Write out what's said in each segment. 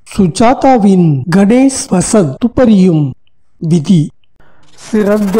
சுஜாதாவின் கணேஷ் வசந்த் துப்பறியும் விதி சிறந்த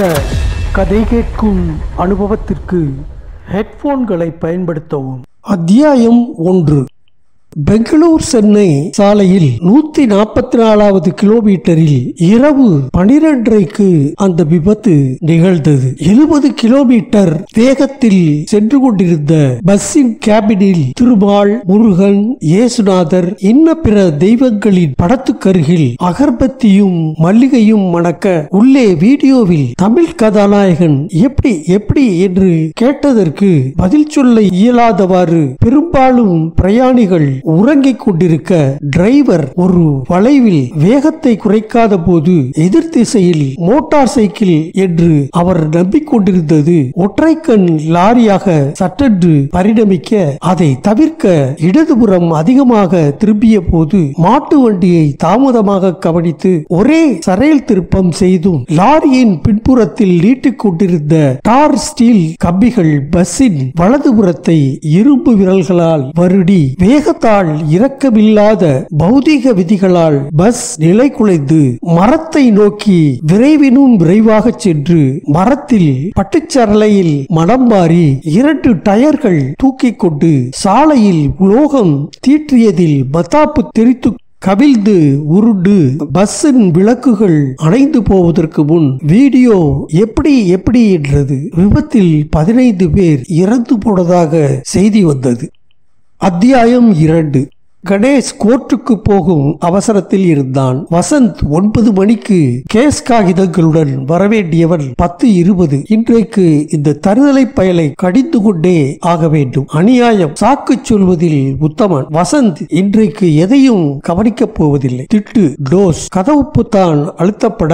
கதை கேட்கும் அனுபவத்திற்கு ஹெட்போன்களை பயன்படுத்தவும் அத்தியாயம் ஒன்று பெங்களூர் சென்னை சாலையில் நூத்தி நாற்பத்தி நாலாவது கிலோமீட்டரில் இரவு பனிரெண்டரைக்கு அந்த விபத்து நிகழ்ந்தது எழுபது கிலோமீட்டர் வேகத்தில் சென்று கொண்டிருந்த பஸ்ஸின் கேபினில் திருமால் முருகன் இயேசுநாதர் இன்ன பிற தெய்வங்களின் படத்துக்கருகில் அகர்பத்தியும் மல்லிகையும் மணக்க உள்ளே வீடியோவில் தமிழ் கதாநாயகன் எப்படி எப்படி என்று கேட்டதற்கு பதில் சொல்ல இயலாதவாறு பெரும்பாலும் பிரயாணிகள் உறங்கிக் கொண்டிருக்க டிரைவர் ஒரு வளைவில் வேகத்தை குறைக்காத போது எதிர் திசையில் மோட்டார் சைக்கிள் என்று அவர் நம்பிக்கொண்டிருந்தது ஒற்றைக்கண் லாரியாக சட்டென்று பரிணமிக்க அதை தவிர்க்க இடதுபுறம் அதிகமாக திரும்பிய போது மாட்டு வண்டியை தாமதமாக கவனித்து ஒரே சரையல் திருப்பம் செய்தும் லாரியின் பின்புறத்தில் நீட்டிக் கொண்டிருந்த டார் ஸ்டீல் கம்பிகள் பஸ்ஸின் வலதுபுறத்தை இரும்பு விரல்களால் வருடி வேகத்தால் இரக்கமில்லாத பௌதீக விதிகளால் பஸ் நிலை குலைந்து மரத்தை நோக்கி விரைவினும் விரைவாக சென்று மரத்தில் பட்டுச்சரளையில் மனம் மாறி இரண்டு டயர்கள் தூக்கிக் கொண்டு சாலையில் உலோகம் தீற்றியதில் மத்தாப்பு தெரித்து கவிழ்ந்து உருண்டு பஸ்ஸின் விளக்குகள் அணைந்து போவதற்கு முன் வீடியோ எப்படி எப்படி என்றது விபத்தில் பதினைந்து பேர் இறந்து போனதாக செய்தி வந்தது அத்தியாயம் இரண்டு கணேஷ் கோர்ட்டுக்கு போகும் அவசரத்தில் இருந்தான் வசந்த் ஒன்பது மணிக்கு கேஸ் காகிதங்களுடன் வரவேண்டியவன் பத்து இருபது இன்றைக்கு இந்த தருதலை பயலை கடிந்து கொண்டே ஆக வேண்டும் அநியாயம் சாக்கு சொல்வதில் உத்தமன் வசந்த் இன்றைக்கு எதையும் கவனிக்கப் போவதில்லை திட்டு டோஸ் கதவு புத்தான் அழுத்தப்பட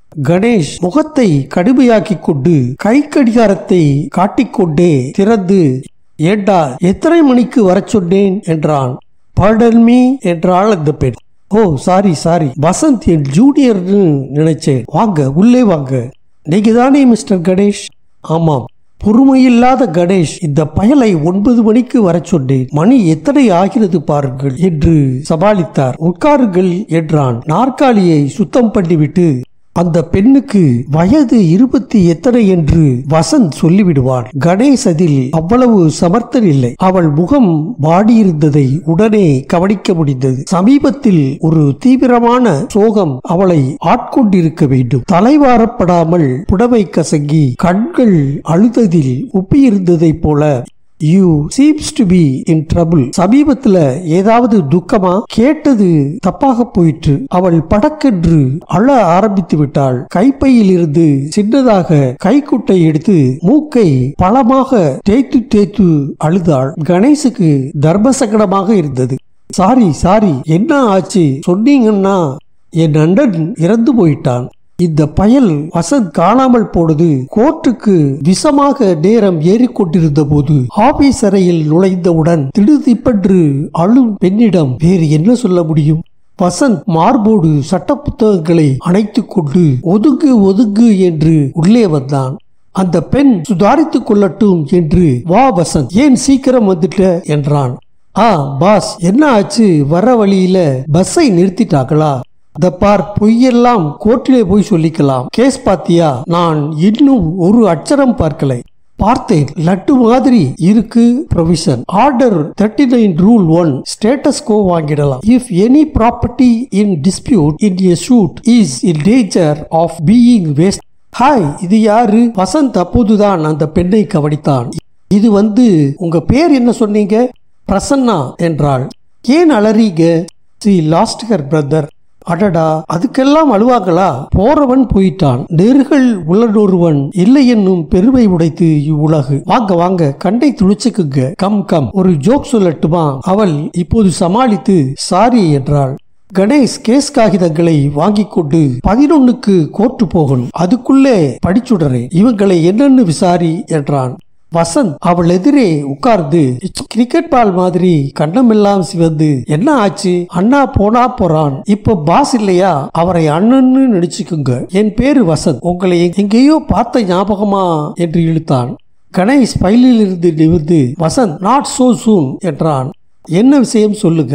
கணேஷ் முகத்தை கடுமையாக்கிக் கொண்டு கை கடிகாரத்தை காட்டிக்கொண்டே திறந்து ஏண்டா எத்தனை மணிக்கு வரச் சொன்னேன் என்றான் பாடல் மீ என்றாள் அந்த பெண் ஓ சாரி சாரி வசந்த் என் ஜூனியர்னு நினைச்சேன் வாங்க உள்ளே வாங்க நீங்க தானே மிஸ்டர் கணேஷ் ஆமாம் பொறுமையில்லாத கணேஷ் இந்த பயலை ஒன்பது மணிக்கு வரச் சொன்னேன் மணி எத்தனை ஆகிறது பாருங்கள் என்று சமாளித்தார் உட்காருங்கள் என்றான் நாற்காலியை சுத்தம் பண்ணிவிட்டு அந்த பெண்ணுக்கு வயது இருபத்தி எத்தனை என்று வசந்த் சொல்லிவிடுவான் கணேஷ் அதில் அவ்வளவு சமர்த்தன் இல்லை அவள் முகம் வாடியிருந்ததை உடனே கவனிக்க முடிந்தது சமீபத்தில் ஒரு தீவிரமான சோகம் அவளை ஆட்கொண்டிருக்க வேண்டும் தலைவாரப்படாமல் புடவை கசங்கி கண்கள் அழுததில் உப்பியிருந்ததைப் போல you seems to be in trouble சமீபத்துல ஏதாவது துக்கமா கேட்டது தப்பாக போயிற்று அவள் படக்கென்று அழ ஆரம்பித்து விட்டாள் கைப்பையில் இருந்து சின்னதாக கைக்குட்டை எடுத்து மூக்கை பலமாக தேய்த்து தேய்த்து அழுதாள் கணேசுக்கு தர்மசங்கடமாக இருந்தது சாரி சாரி என்ன ஆச்சு சொன்னீங்கன்னா என் அண்ணன் இறந்து போயிட்டான் இந்த பயல் வசந்த் காணாமல் போனது கோர்ட்டுக்கு விஷமாக நேரம் ஏறிக்கொண்டிருந்த போது ஆபீஸ் அறையில் நுழைந்தவுடன் திடுதிப்பென்று அழும் பெண்ணிடம் வேறு என்ன சொல்ல முடியும் வசந்த் மார்போடு சட்ட புத்தகங்களை அணைத்துக் கொண்டு ஒதுங்கு ஒதுங்கு என்று உள்ளே வந்தான் அந்த பெண் சுதாரித்துக் கொள்ளட்டும் என்று வா வசந்த் ஏன் சீக்கிரம் வந்துட்ட என்றான் ஆ பாஸ் என்ன ஆச்சு வர வழியில பஸ்ஸை நிறுத்திட்டாங்களா இந்த பார் பொய்யெல்லாம் கோர்ட்டிலே போய் சொல்லிக்கலாம் கேஸ் பாத்தியா நான் இன்னும் ஒரு அச்சரம் பார்க்கலை பார்த்தேன் லட்டு மாதிரி இருக்கு provision order thirty nine rule one status quo வாங்கிடலாம் if any property in dispute in a suit is in danger of being waste hi இது யாரு வசந்த் அப்போதுதான் அந்த பெண்ணை கவனித்தான் இது வந்து உங்க பேர் என்ன சொன்னீங்க பிரசன்னா என்றாள் ஏன் அலறீங்க சி லாஸ்ட் ஹர் பிரதர் அடடா அதுக்கெல்லாம் அழுவாங்களா போறவன் போயிட்டான் நெருகள் உள்ளனொருவன் இல்லை என்னும் பெருமை உடைத்து இவ்வுலகு வாங்க வாங்க கண்டை துளிச்சுக்குங்க கம் கம் ஒரு ஜோக் சொல்லட்டுமா அவள் இப்போது சமாளித்து சாரி என்றாள் கணேஷ் கேஸ் காகிதங்களை வாங்கிக் கொண்டு பதினொன்னுக்கு கோர்ட்டு போகணும் அதுக்குள்ளே படிச்சுடுறேன் இவங்களை என்னன்னு விசாரி என்றான் வசந்த் அவள் எதிரே உட்கார்ந்து கிரிக்கெட் பால் மாதிரி கண்ணமெல்லாம் சிவந்து என்ன ஆச்சு அண்ணா போனா போறான் இப்ப பாஸ் இல்லையா அவரை அண்ணன்னு நினைச்சுக்குங்க என் பேரு வசந்த் உங்களை எங்கேயோ பார்த்த ஞாபகமா என்று இழுத்தான் கணேஷ் பைலில் இருந்து நிமிர்ந்து வசந்த் நாட் சோ சூன் என்றான் என்ன விஷயம் சொல்லுங்க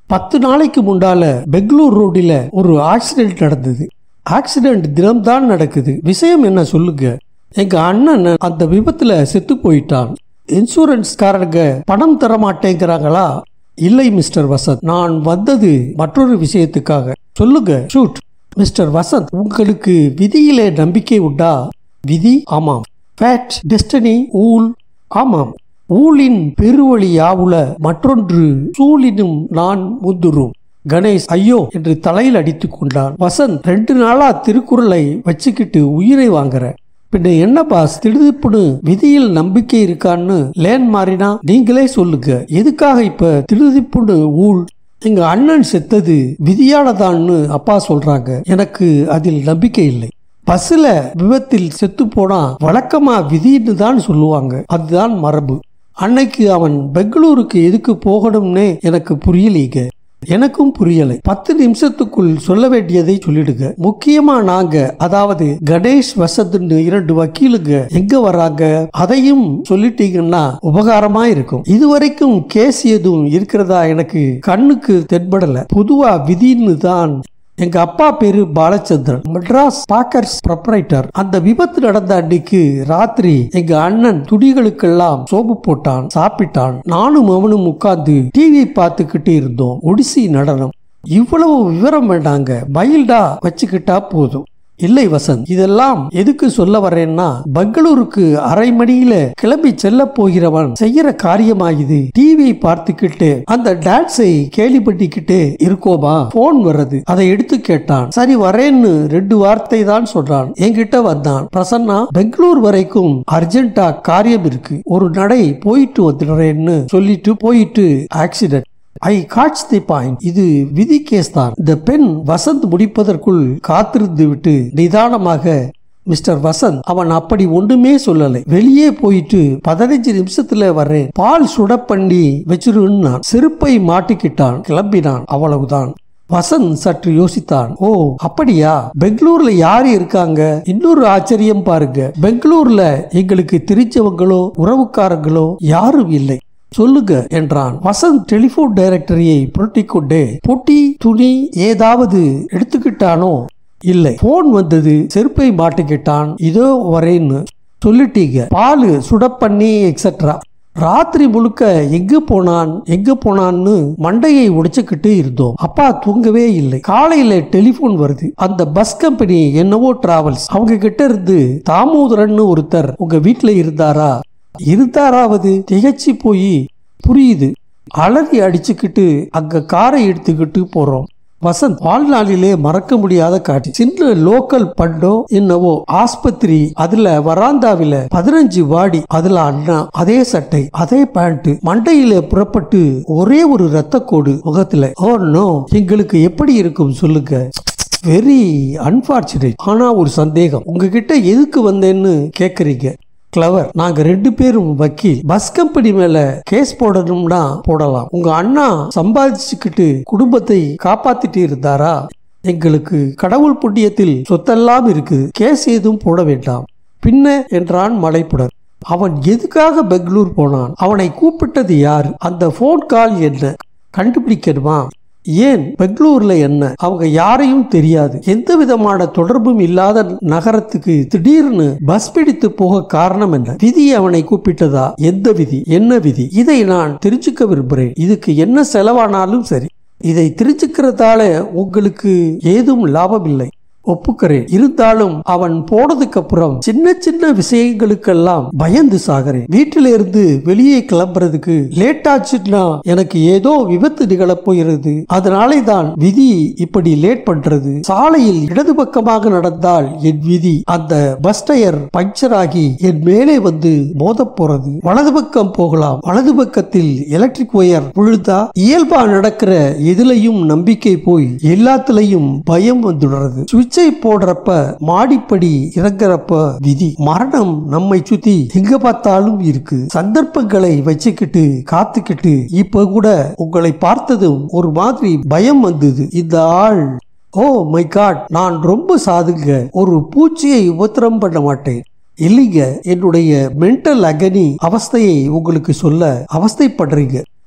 பத்து நாளைக்கு முன்னால பெங்களூர் ரோடில ஒரு ஆக்சிடென்ட் நடந்தது ஆக்சிடென்ட் தினம்தான் நடக்குது விஷயம் என்ன சொல்லுங்க எங்க அண்ணன் அந்த விபத்துல செத்து போயிட்டான் இன்சூரன்ஸ்காரங்க பணம் தர மாட்டேங்கிறாங்களா இல்லை மிஸ்டர் வசந்த் நான் வந்தது மற்றொரு விஷயத்துக்காக சொல்லுங்க ஷூட் மிஸ்டர் வசந்த் உங்களுக்கு விதியிலே நம்பிக்கை உண்டா விதி ஆமாம் ஃபேட் டெஸ்டினி ஊல் ஆமாம் ஊழின் பெருவழி யாவுல மற்றொன்று சூழினும் நான் முந்துரும் கணேஷ் ஐயோ என்று தலையில் அடித்துக் கொண்டான் வசந்த் ரெண்டு நாளா திருக்குறளை வச்சுக்கிட்டு உயிரை வாங்குற பின்ன என்ன பாஸ் திடுதிப்புன்னு விதியில் நம்பிக்கை இருக்கான்னு லேன் மாறினா நீங்களே சொல்லுங்க எதுக்காக இப்ப திடுதிப்புன்னு ஊழ் எங்க அண்ணன் செத்தது விதியானதான்னு அப்பா சொல்றாங்க எனக்கு அதில் நம்பிக்கை இல்லை பஸ்ல விபத்தில் செத்து போனா வழக்கமா விதின்னு தான் சொல்லுவாங்க அதுதான் மரபு அன்னைக்கு அவன் பெங்களூருக்கு எதுக்கு போகணும்னே எனக்கு புரியலீங்க எனக்கும் புரியலை பத்து நிமிஷத்துக்குள் சொல்ல வேண்டியதை சொல்லிடுங்க முக்கியமா நாங்க அதாவது கணேஷ் வசந்த்னு இரண்டு வக்கீலுங்க எங்க வராங்க அதையும் சொல்லிட்டீங்கன்னா உபகாரமா இருக்கும் இதுவரைக்கும் கேஸ் எதுவும் இருக்கிறதா எனக்கு கண்ணுக்கு தென்படல பொதுவா விதின்னு தான் எங்க அப்பா பேரு பாலச்சந்திரன் மெட்ராஸ் பாக்கர்ஸ் ப்ரொப்ரைட்டர் அந்த விபத்து நடந்த அன்னைக்கு ராத்திரி எங்க அண்ணன் துடிகளுக்கெல்லாம் சோப்பு போட்டான் சாப்பிட்டான் நானும் அவனும் உட்கார்ந்து டிவி பார்த்துக்கிட்டு இருந்தோம் ஒடிசி நடனம் இவ்வளவு விவரம் வேண்டாங்க மைல்டா வச்சுக்கிட்டா போதும் இல்லை வசந்த் இதெல்லாம் எதுக்கு சொல்ல வரேன்னா பெங்களூருக்கு அரை மணியில கிளம்பி செல்ல போகிறவன் செய்யற காரியமா இது டிவி பார்த்துக்கிட்டு அந்த டான்ஸை கேலி பண்ணிக்கிட்டு இருக்கோமா போன் வர்றது அதை எடுத்து கேட்டான் சரி வரேன்னு ரெண்டு வார்த்தை தான் சொல்றான் என்கிட்ட வந்தான் பிரசன்னா பெங்களூர் வரைக்கும் அர்ஜென்டா காரியம் இருக்கு ஒரு நடை போயிட்டு வந்துடுறேன்னு சொல்லிட்டு போயிட்டு ஆக்சிடென்ட் ஐ காட்ச் தி பாயிண்ட் இது விதி கேஸ் தான் இந்த பெண் வசந்த் முடிப்பதற்குள் காத்திருந்து விட்டு நிதானமாக மிஸ்டர் வசந்த் அவன் அப்படி ஒண்ணுமே சொல்லலை வெளியே போயிட்டு பதினஞ்சு நிமிஷத்துல வர்றேன் பால் சுட பண்ணி வச்சிருன்னு செருப்பை மாட்டிக்கிட்டான் கிளம்பினான் அவ்வளவுதான் வசந்த் சற்று யோசித்தான் ஓ அப்படியா பெங்களூர்ல யாரு இருக்காங்க இன்னொரு ஆச்சரியம் பாருங்க பெங்களூர்ல எங்களுக்கு தெரிஞ்சவங்களோ உறவுக்காரங்களோ யாரும் இல்லை சொல்லுங்க என்றான் வசந்த் டெலிபோன் டைரக்டரியை புரட்டிக் கொண்டே பொட்டி துணி ஏதாவது எடுத்துக்கிட்டானோ இல்லை போன் வந்தது செருப்பை மாட்டிக்கிட்டான் இதோ வரேன்னு சொல்லிட்டீங்க பால் சுட பண்ணி எக்ஸெட்ரா ராத்திரி முழுக்க எங்க போனான் எங்க போனான்னு மண்டையை உடைச்சுக்கிட்டு இருந்தோம் அப்பா தூங்கவே இல்லை காலையில டெலிபோன் வருது அந்த பஸ் கம்பெனி என்னவோ டிராவல்ஸ் அவங்க கிட்ட இருந்து தாமோதரன் ஒருத்தர் உங்க வீட்டுல இருந்தாரா இருந்தாராவது திகச்சு போய் புரியுது அலறி அடிச்சுக்கிட்டு அங்க காரை எடுத்துக்கிட்டு போறோம் வசந்த் வாழ்நாளிலே மறக்க முடியாத காட்சி சின்ன லோக்கல் பண்டோ என்னவோ ஆஸ்பத்திரி அதுல வராந்தாவில பதினஞ்சு வாடி அதுல அண்ணா அதே சட்டை அதே பேண்ட் மண்டையில புறப்பட்டு ஒரே ஒரு ரத்த கோடு முகத்துல ஓ நோ எங்களுக்கு எப்படி இருக்கும் சொல்லுங்க வெரி அன்பார்ச்சுனேட் ஆனா ஒரு சந்தேகம் உங்ககிட்ட எதுக்கு வந்தேன்னு கேக்குறீங்க கிளவர் நாங்க ரெண்டு பேரும் வக்கீல் பஸ் கம்பெனி மேல கேஸ் போடணும்னா போடலாம் உங்க அண்ணா சம்பாதிச்சுக்கிட்டு குடும்பத்தை காப்பாத்திட்டு இருந்தாரா எங்களுக்கு கடவுள் புண்ணியத்தில் சொத்தெல்லாம் இருக்கு கேஸ் ஏதும் போட வேண்டாம் பின்ன என்றான் மலைப்புடன் அவன் எதுக்காக பெங்களூர் போனான் அவனை கூப்பிட்டது யார் அந்த போன் கால் என்ன கண்டுபிடிக்கணுமா ஏன் பெங்களூர்ல என்ன அவங்க யாரையும் தெரியாது எந்த விதமான தொடர்பும் இல்லாத நகரத்துக்கு திடீர்னு பஸ் பிடித்து போக காரணம் என்ன விதி அவனை கூப்பிட்டதா எந்த விதி என்ன விதி இதை நான் தெரிஞ்சுக்க விரும்புகிறேன் இதுக்கு என்ன செலவானாலும் சரி இதை தெரிஞ்சுக்கிறதால உங்களுக்கு ஏதும் லாபம் இல்லை ஒப்புக்கிறேன் இருந்தாலும் அவன் போனதுக்கு அப்புறம் சின்ன சின்ன விஷயங்களுக்கெல்லாம் பயந்து சாகிறேன் வீட்டில இருந்து வெளியே கிளம்புறதுக்கு லேட் ஆச்சுன்னா எனக்கு ஏதோ விபத்து நிகழப் போகிறது அதனாலே தான் விதி இப்படி லேட் பண்றது சாலையில் இடது பக்கமாக நடந்தால் என் விதி அந்த பஸ் டயர் பஞ்சர் ஆகி என் மேலே வந்து மோத போறது வலது பக்கம் போகலாம் வலது பக்கத்தில் எலக்ட்ரிக் ஒயர் விழுந்தா இயல்பா நடக்கிற எதுலையும் நம்பிக்கை போய் எல்லாத்துலயும் பயம் வந்துடுறது சுவிட்சை போடுறப்ப மாடிப்படி இறங்குறப்ப விதி மரணம் நம்மை சுத்தி எங்க பார்த்தாலும் இருக்கு சந்தர்ப்பங்களை வச்சுக்கிட்டு காத்துக்கிட்டு இப்ப கூட உங்களை பார்த்ததும் ஒரு மாதிரி பயம் வந்தது இந்த ஆள் ஓ மை காட் நான் ரொம்ப சாதுங்க ஒரு பூச்சியை உபத்திரம் பண்ண மாட்டேன் இல்லைங்க என்னுடைய மென்டல் அகனி அவஸ்தையை உங்களுக்கு சொல்ல அவஸ்தைப்படுறீங்க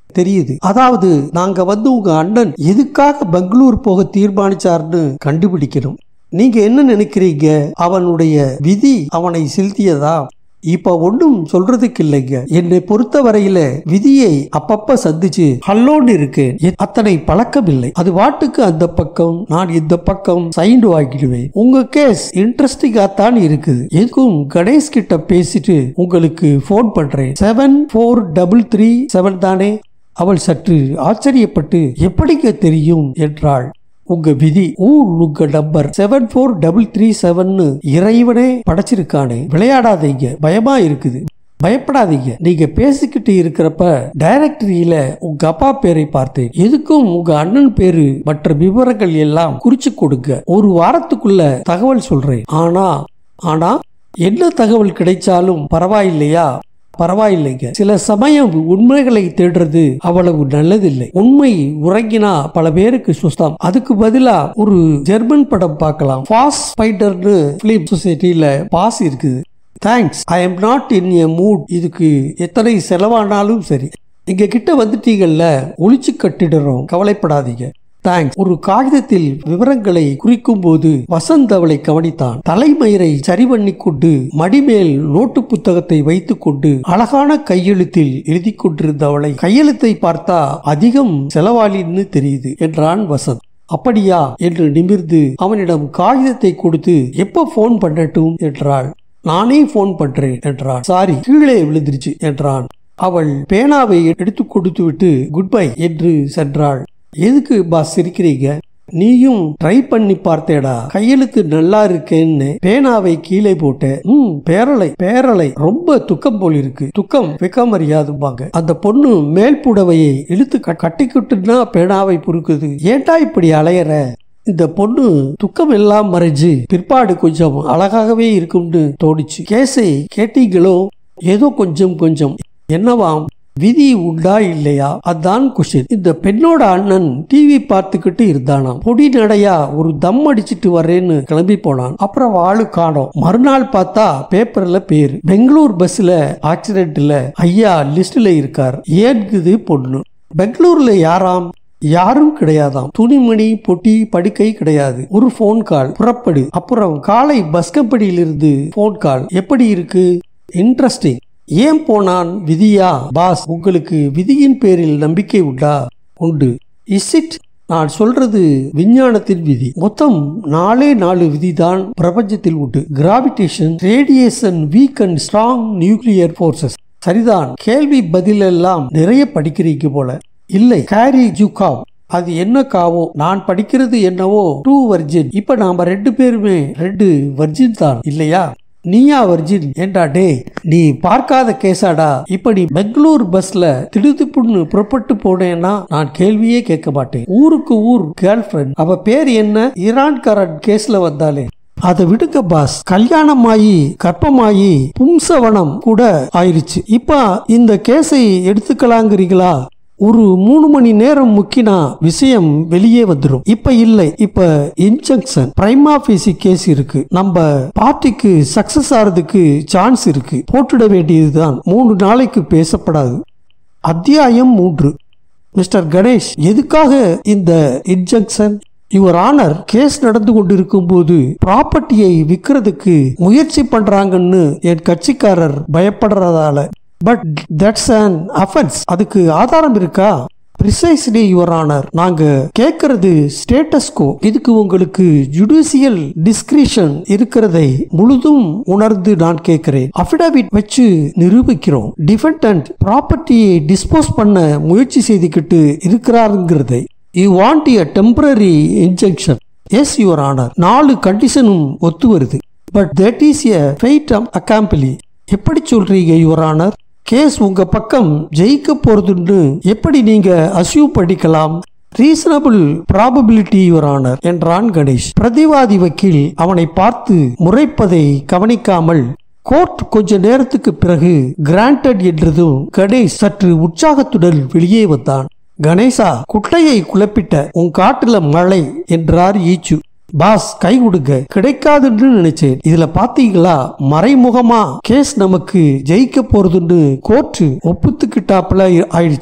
தெரியுது அதாவது நாங்க வந்து உங்க அண்ணன் எதுக்காக பெங்களூர் போக தீர்மானிச்சார்னு கண்டுபிடிக்கணும் நீங்க என்ன நினைக்கிறீங்க அவனுடைய விதி அவனை செலுத்தியதா இப்ப ஒண்ணும் சொல்றதுக்கு இல்லைங்க என்னை பொறுத்த வரையில விதியை அப்பப்ப சந்திச்சு ஹல்லோன்னு இருக்கேன் எ- அத்தனை பழக்கம் இல்லை அது வாட்டுக்கு அந்த பக்கம் நான் இந்த பக்கம் சைண்டு வாங்கிடுவேன் உங்க கேஸ் இன்ட்ரெஸ்டிங்கா தான் இருக்குது எதுக்கும் கணேஷ் கிட்ட பேசிட்டு உங்களுக்கு ஃபோன் பண்றேன் seven four double three seven தானே அவள் சற்று ஆச்சரியப்பட்டு எப்படிங்க தெரியும் என்றாள் உங்க விதி ஊ உங்க number seven four double three seven இறைவனே படைச்சிருக்கானே விளையாடாதீங்க பயமா இருக்குது பயப்படாதீங்க நீங்க பேசிக்கிட்டு இருக்கிறப்ப டைரக்டரியில உங்க அப்பா பேரை பார்த்தேன் எதுக்கும் உங்க அண்ணன் பேரு மற்ற விவரங்கள் எல்லாம் குறிச்சு கொடுங்க ஒரு வாரத்துக்குள்ள தகவல் சொல்றேன் ஆனா ஆனா என்ன தகவல் கிடைச்சாலும் பரவாயில்லையா பரவாயில்லைங்க சில சமயம் உண்மைகளை தேடுறது அவ்வளவு நல்லதில்லை உண்மை உறங்கினா பல பேருக்கு சுஸ்தம் அதுக்கு பதிலா ஒரு ஜெர்மன் படம் பார்க்கலாம் பாஸ் ஸ்பைடர்னு பிலிம் சொசைட்டில பாஸ் இருக்குது thanks I am not in a mood இதுக்கு எத்தனை செலவானாலும் சரி எங்க கிட்ட வந்துட்டீங்கல்ல ஒளிச்சு கட்டிடுறோம் கவலைப்படாதீங்க தேங்க்ஸ் ஒரு காகிதத்தில் விவரங்களை குறிக்கும் போது வசந்த் அவளை கவனித்தான் தலைமயிரை சரி பண்ணி கொண்டு மடிமேல் நோட்டு புத்தகத்தை வைத்துக் கொண்டு அழகான கையெழுத்தில் எழுதி கொண்டிருந்த அவளை கையெழுத்தை பார்த்தா அதிகம் செலவாளின்னு தெரியுது என்றான் வசந்த் அப்படியா என்று நிமிர்ந்து அவனிடம் காகிதத்தை கொடுத்து எப்ப போன் பண்ணட்டும் என்றாள் நானே போன் பண்றேன் என்றான் சாரி கீழே விழுந்துருச்சு என்றான் அவள் பேனாவை எடுத்து கொடுத்து விட்டு குட் பை என்று சென்றாள் எதுக்கு பாஸ் சிரிக்கிறீங்க நீயும் ட்ரை பண்ணி பார்த்தேடா கையெழுத்து நல்லா இருக்கேன்னு பேனாவை கீழே போட்ட ம் பேரலை பேரலை ரொம்ப துக்கம் போல் இருக்கு துக்கம் வைக்க மரியாதும்பாங்க அந்த பொண்ணு மேல் புடவையை இழுத்து க- கட்டிக்கிட்டுனா பேனாவை பொறுக்குது ஏன்டா இப்படி அலையற இந்த பொண்ணு துக்கம் எல்லாம் மறைஞ்சு பிற்பாடு கொஞ்சம் அழகாகவே இருக்கும்னு தோணுச்சு கேஸை கேட்டீங்களோ ஏதோ கொஞ்சம் கொஞ்சம் என்னவாம் விதி உண்டா இல்லையா அதான் கொஷின் இந்த பெண்ணோட அண்ணன் டிவி பார்த்துக்கிட்டு இருந்தானாம் பொடி நடையா ஒரு தம் அடிச்சிட்டு வரேன்னு கிளம்பி போனான் அப்புறம் ஆளு காணோம் மறுநாள் பார்த்தா பேப்பர்ல பேரு பெங்களூர் பஸ்ல ஆக்சிடென்ட்ல ஐயா லிஸ்ட்ல இருக்கார் ஏன்குது பொண்ணு பெங்களூர்ல யாராம் யாரும் கிடையாதாம் துணிமணி பொட்டி படுக்கை கிடையாது ஒரு ஃபோன் கால் புறப்படு அப்புறம் காலை பஸ் கம்பெனியிலிருந்து ஃபோன் கால் எப்படி இருக்கு இன்ட்ரெஸ்டிங் ஏன் போனான் விதியா பாஸ் உங்களுக்கு விதியின் பேரில் நம்பிக்கை உண்டா உண்டு இஸ் இட் நான் சொல்றது விஞ்ஞானத்தின் விதி மொத்தம் நாலே நாலு விதிதான் பிரபஞ்சத்தில் உண்டு gravitation radiation weak and strong nuclear forces சரிதான் கேள்வி பதில் எல்லாம் நிறைய படிக்கிறீங்க போல இல்லை கேரி ஜூகாவ் அது என்ன காவோ நான் படிக்கிறது என்னவோ டூ வர்ஜின் இப்ப நாம ரெண்டு பேருமே ரெண்டு வர்ஜின் தான் இல்லையா நீயா வர்ஜின் ஏண்டா டே நீ பார்க்காத கேஸாடா இப்ப நீ பெங்களூர் பஸ்ல திடுதிப்புன்னு புறப்பட்டு போனேன்னா நான் கேள்வியே கேட்க மாட்டேன் ஊருக்கு ஊர் கேர்ள் ஃபிரெண்ட் அவ பேர் என்ன ஈரான்காரன் கேஸ்ல வந்தாலே அதை விடுங்க பாஸ் கல்யாணம் ஆகி கற்பமாயி பும்சவனம் கூட ஆயிருச்சு இப்ப இந்த கேஸை எடுத்துக்கலாங்கிறீங்களா ஒரு மூணு மணி நேரம் முக்கினா விஷயம் வெளியே வந்துடும் இப்ப இல்லை இப்ப இன்ஜெக்ஷன் பிரைமா பேசி கேஸ் இருக்கு நம்ம பார்ட்டிக்கு சக்சஸ் ஆறதுக்கு சான்ஸ் இருக்கு போட்டுட வேண்டியதுதான் மூணு நாளைக்கு பேசப்படாது அத்தியாயம் மூன்று மிஸ்டர் கணேஷ் எதுக்காக இந்த இன்ஜெக்ஷன் யுவர் ஆனர் கேஸ் நடந்து கொண்டிருக்கும் போது ப்ராப்பர்ட்டியை விற்கிறதுக்கு முயற்சி பண்றாங்கன்னு என் கட்சிக்காரர் பயப்படுறதால பட் தட்ஸ் an அஃபென்ஸ் அதுக்கு ஆதாரம் இருக்கா ப்ரிசைஸ்லி யுவர் ஆனர் நாங்க கேட்கறது ஸ்டேட்டஸ் கோ இதுக்கு உங்களுக்கு ஜுடிஷியல் டிஸ்கிரிஷன் இருக்கிறதை முழுதும் உணர்ந்து நான் கேட்கிறேன் அபிடவிட் வச்சு நிரூபிக்கிறோம் டிஃபெண்டன்ட் ப்ராப்பர்ட்டியை டிஸ்போஸ் பண்ண முயற்சி செய்துக்கிட்டு இருக்கிறாருங்கிறதை you want a temporary injunction yes your honour நாலு கண்டிஷனும் ஒத்து வருது but that is a fait accompli எப்படி சொல்றீங்க யுவர் ஆனர் கேஸ் உங்க பக்கம் ஜெயிக்க போறதுன்னு எப்படி நீங்க அசியூவ் பண்ணிக்கலாம் ரீசனபிள் ப்ராபபிலிட்டி யுவர் ஆனர் என்றான் கணேஷ் பிரதிவாதி வக்கீல் அவனை பார்த்து முறைப்பதை கவனிக்காமல் கோர்ட் கொஞ்ச நேரத்துக்கு பிறகு கிராண்டட் என்றதும் கணேஷ் சற்று உற்சாகத்துடன் வெளியே வந்தான் கணேசா குட்டையை குழப்பிட்ட உன் காட்டுல மழை என்றார் ஈச்சு பாஸ் கை கொடுங்க கிடைக்காதுன்னு நினைச்சேன் இதுல பாத்தீங்களா மறைமுகமா கேஸ் நமக்கு ஜெயிக்க போறதுன்னு கோர்ட்டு ஒப்புத்துக்கிட்டாப்புல ஆயிடுச்சு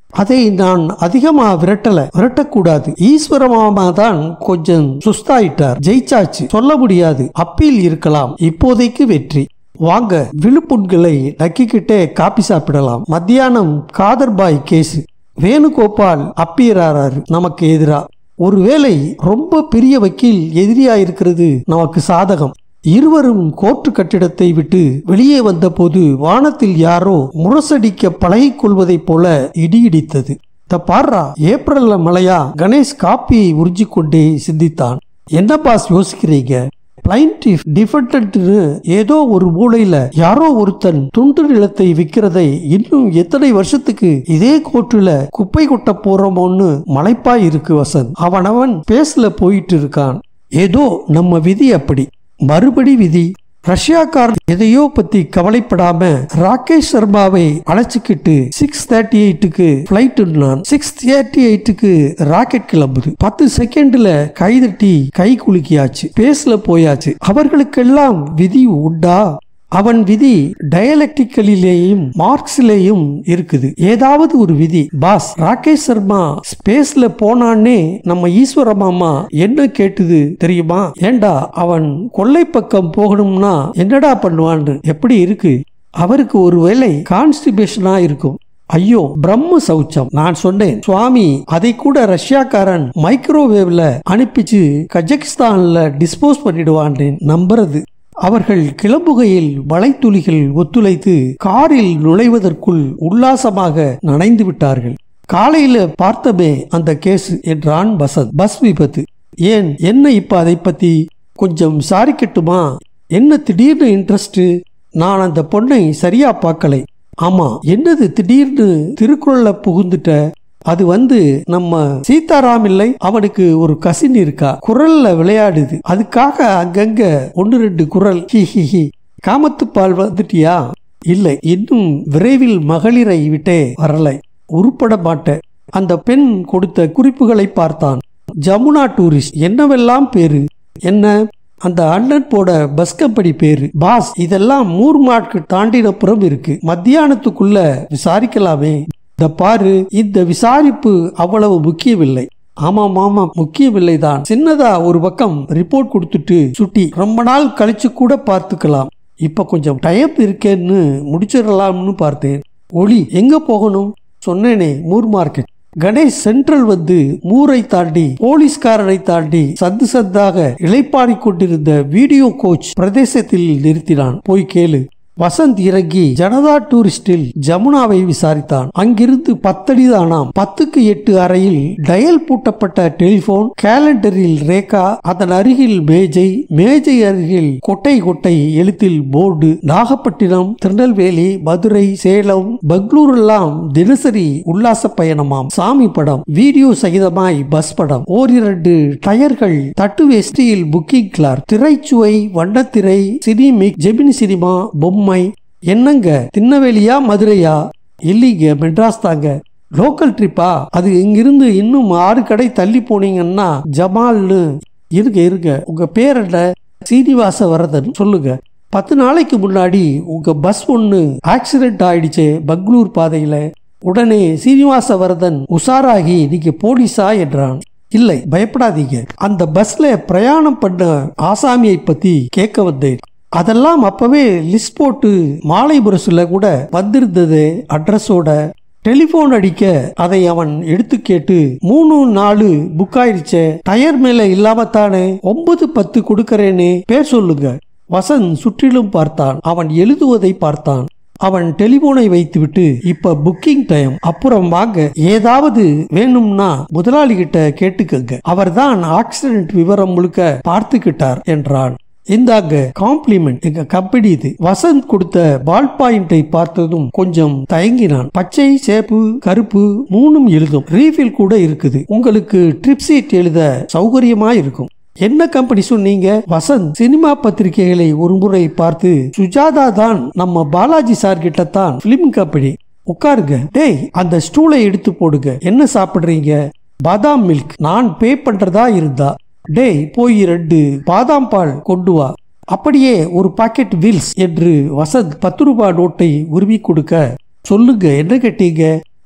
அதை நான் அதிகமா விரட்டல விரட்டக்கூடாது ஈஸ்வர மாமா தான் கொஞ்சம் சுஸ்தாயிட்டார் ஜெயிச்சாச்சு சொல்ல முடியாது அப்பீல் இருக்கலாம் இப்போதைக்கு வெற்றி வாங்க விழுப்புண்களை நக்கிக்கிட்டே காப்பி சாப்பிடலாம் மத்தியானம் காதர்பாய் கேஸ் வேணுகோபால் அப்பியராரு நமக்கு எதிரா ஒருவேளை ரொம்ப பெரிய வக்கீல் எதிரியா இருக்கிறது நமக்கு சாதகம் இருவரும் கோர்ட்டு கட்டிடத்தை விட்டு வெளியே வந்தபோது வானத்தில் யாரோ முரசடிக்க பழகிக் கொள்வதைப் போல இடியிடித்தது த பாடுறா ஏப்ரல்ல மழையா கணேஷ் காப்பியை உறிஞ்சிக் கொண்டே சிந்தித்தான் என்ன பாஸ் யோசிக்கிறீங்க பிளைன்டிஃப் டிஃபெண்டன்ட்னு ஏதோ ஒரு மூலையில யாரோ ஒருத்தன் துண்டு நிலத்தை விற்கிறதை இன்னும் எத்தனை வருஷத்துக்கு இதே கோர்ட்டுல குப்பை கொட்ட போறோமோன்னு மலைப்பாய் இருக்கு வசந்த் அவனவன் பேஸ்ல போயிட்டு இருக்கான் ஏதோ நம்ம விதி அப்படி மறுபடி விதி ரஷ்யாக்காரன் எதையோ பத்தி கவலைப்படாம ராகேஷ் சர்மாவை அழைச்சிக்கிட்டு சிக்ஸ் தேர்ட்டி எயிட்டுக்கு பிளைட் சிக்ஸ் தேர்ட்டி எயிட்டுக்கு ராக்கெட் கிளம்புது பத்து செகண்ட்ல கைதட்டி கை குலுக்கியாச்சு பேஸ்ல போயாச்சு அவர்களுக்கெல்லாம் விதி உண்டா அவன் விதி டயலெக்டிக்கலிலேயும் மார்க்ஸ்லேயும் இருக்குது ஏதாவது ஒரு விதி பாஸ் ராகேஷ் சர்மா ஸ்பேஸ்ல போனான்னே நம்ம ஈஸ்வர மாமா என்ன கேட்டுது தெரியுமா ஏண்டா அவன் கொள்ளை பக்கம் போகணும்னா என்னடா பண்ணுவான்னு எப்படி இருக்கு அவருக்கு ஒருவேளை கான்ஸ்டிபேஷனா இருக்கும் ஐயோ பிரம்ம சௌச்சம் நான் சொன்னேன் சுவாமி அதை கூட ரஷ்யாக்காரன் மைக்ரோவேவ்ல அனுப்பிச்சு கஜகிஸ்தான்ல டிஸ்போஸ் பண்ணிடுவான்னு நம்புறது அவர்கள் கிளம்புகையில் மழைத்துளிகள் ஒத்துழைத்து காரில் நுழைவதற்குள் உல்லாசமாக நனைந்து விட்டார்கள் காலையில பார்த்தமே அந்த கேஸ் என்றான் வசந்த் பஸ் விபத்து ஏன் என்ன இப்ப அதை பத்தி கொஞ்சம் விசாரிக்கட்டுமா என்ன திடீர்னு இன்ட்ரெஸ்ட் நான் அந்த பொண்ணை சரியா பார்க்கலை ஆமா என்னது திடீர்னு திருக்குறள்ல புகுந்துட்ட அது வந்து நம்ம சீதாராம் இல்லை அவனுக்கு ஒரு கசின் இருக்கா குரல்ல விளையாடுது அதுக்காக அங்கங்க ஒன்று ரெண்டு குரல் ஹி ஹி ஹி காமத்துப்பால் வந்துட்டியா இல்லை இன்னும் விரைவில் மகளிரை விட்டே வரலை உருப்பட மாட்டேன் அந்த பெண் கொடுத்த குறிப்புகளை பார்த்தான் ஜமுனா டூரிஸ்ட் என்னவெல்லாம் பேரு என்ன அந்த அண்ணன் போட பஸ் கம்பெனி பேரு பாஸ் இதெல்லாம் மூர் மார்க்கெட் தாண்டினப்புறம் இருக்கு மத்தியானத்துக்குள்ள விசாரிக்கலாமே இந்த பாரு இந்த விசாரிப்பு அவ்வளவு முக்கியமில்லை ஆமாம் ஆமாம் முக்கியமில்லை தான் சின்னதா ஒரு பக்கம் ரிப்போர்ட் கொடுத்துட்டு சுட்டி ரொம்ப நாள் கழிச்சு கூட பார்த்துக்கலாம் இப்ப கொஞ்சம் டைம் இருக்கேன்னு முடிச்சிடலாம்னு பார்த்தேன் ஒளி எங்க போகணும் சொன்னேனே மூர் மார்க்கெட் கணேஷ் சென்ட்ரல் வந்து மூரை தாண்டி போலீஸ்காரனை தாண்டி சந்து சந்தாக இளைப்பாடிக் கொண்டிருந்த வீடியோ கோச் பிரதேசத்தில் நிறுத்தினான் போய் கேளு வசந்த் இறங்கி ஜனதா டூரிஸ்டில் ஜமுனாவை விசாரித்தான் அங்கிருந்து பத்தடி தானாம் பத்துக்கு எட்டு அறையில் டயல் பூட்டப்பட்ட டெலிபோன் கேலண்டரில் ரேகா அதன் அருகில் மேஜை மேஜை அருகில் கொட்டை கொட்டை எழுத்தில் போர்டு நாகப்பட்டினம் திருநெல்வேலி மதுரை சேலம் பெங்களூர் எல்லாம் தினசரி உல்லாச பயணமாம் சாமி படம் வீடியோ சகிதமாய் பஸ் படம் ஓரிரண்டு டயர்கள் தட்டு வெஸ்டியில் புக்கிங் கிளார் திரைச்சுவை வண்ணத்திரை சினிமிக் ஜெமினி சினிமா பொம்மை என்னங்க திண்ணவேலியா மதுரையா இல்லைங்க மெட்ராஸ் தாங்க லோக்கல் ட்ரிப்பா அது இங்கிருந்து இன்னும் ஆறு கடை தள்ளி போனீங்கன்னா ஜமால்னு இருங்க இருங்க உங்க பேர் என்ன சீனிவாச வரதன் சொல்லுங்க பத்து நாளைக்கு முன்னாடி உங்க பஸ் ஒன்னு ஆக்சிடென்ட் ஆயிடுச்சு பெங்களூர் பாதையில உடனே சீனிவாச வரதன் உஷாராகி நீங்க போலீஸா என்றான் இல்லை பயப்படாதீங்க அந்த பஸ்ல பிரயாணம் பண்ண ஆசாமியை பத்தி கேட்க வந்தேன் அதெல்லாம் அப்பவே லிஸ்ட் போட்டு மாலை புரசுல கூட வந்திருந்தது அட்ரஸோட டெலிபோன் அடிக்க அதை அவன் எடுத்து கேட்டு மூணு நாலு புக் ஆயிடுச்சே டயர் மேல இல்லாம தானே ஒன்பது பத்து கொடுக்கறேனே பேர் சொல்லுங்க வசந்த் சுற்றிலும் பார்த்தான் அவன் எழுதுவதை பார்த்தான் அவன் டெலிபோனை வைத்துவிட்டு இப்ப புக்கிங் டைம் அப்புறம் வாங்க ஏதாவது வேணும்னா முதலாளி கிட்ட கேட்டுக்கங்க அவர்தான் ஆக்சிடென்ட் விவரம் முழுக்க பார்த்துக்கிட்டார் என்றான் இந்தாங்க காம்ப்ளிமெண்ட் எங்க கம்பெனி இது வசந்த் கொடுத்த பால் பாயிண்டை பார்த்ததும் கொஞ்சம் தயங்கினான் பச்சை சேப்பு கருப்பு மூணும் எழுதும் ரீஃபில் கூட இருக்குது உங்களுக்கு ட்ரிப் சீட் எழுத சௌகரியமா இருக்கும் என்ன கம்பெனி சொன்னீங்க வசந்த் சினிமா பத்திரிகைகளை ஒரு முறை பார்த்து சுஜாதா தான் நம்ம பாலாஜி சார் கிட்ட தான் பிலிம் கம்பெனி உட்காருங்க டேய் அந்த ஸ்டூலை எடுத்து போடுங்க என்ன சாப்பிடுறீங்க பாதாம் மில்க் நான் பே பண்றதா இருந்தா டேய் போய் ரெண்டு பாதாம் பால் கொண்டு வா அப்படியே ஒரு பாக்கெட் வில்ஸ் என்று வசந்த் பத்து ரூபாய் நோட்டை உருவி கொடுக்க சொல்லுங்க என்ன கேட்டீங்க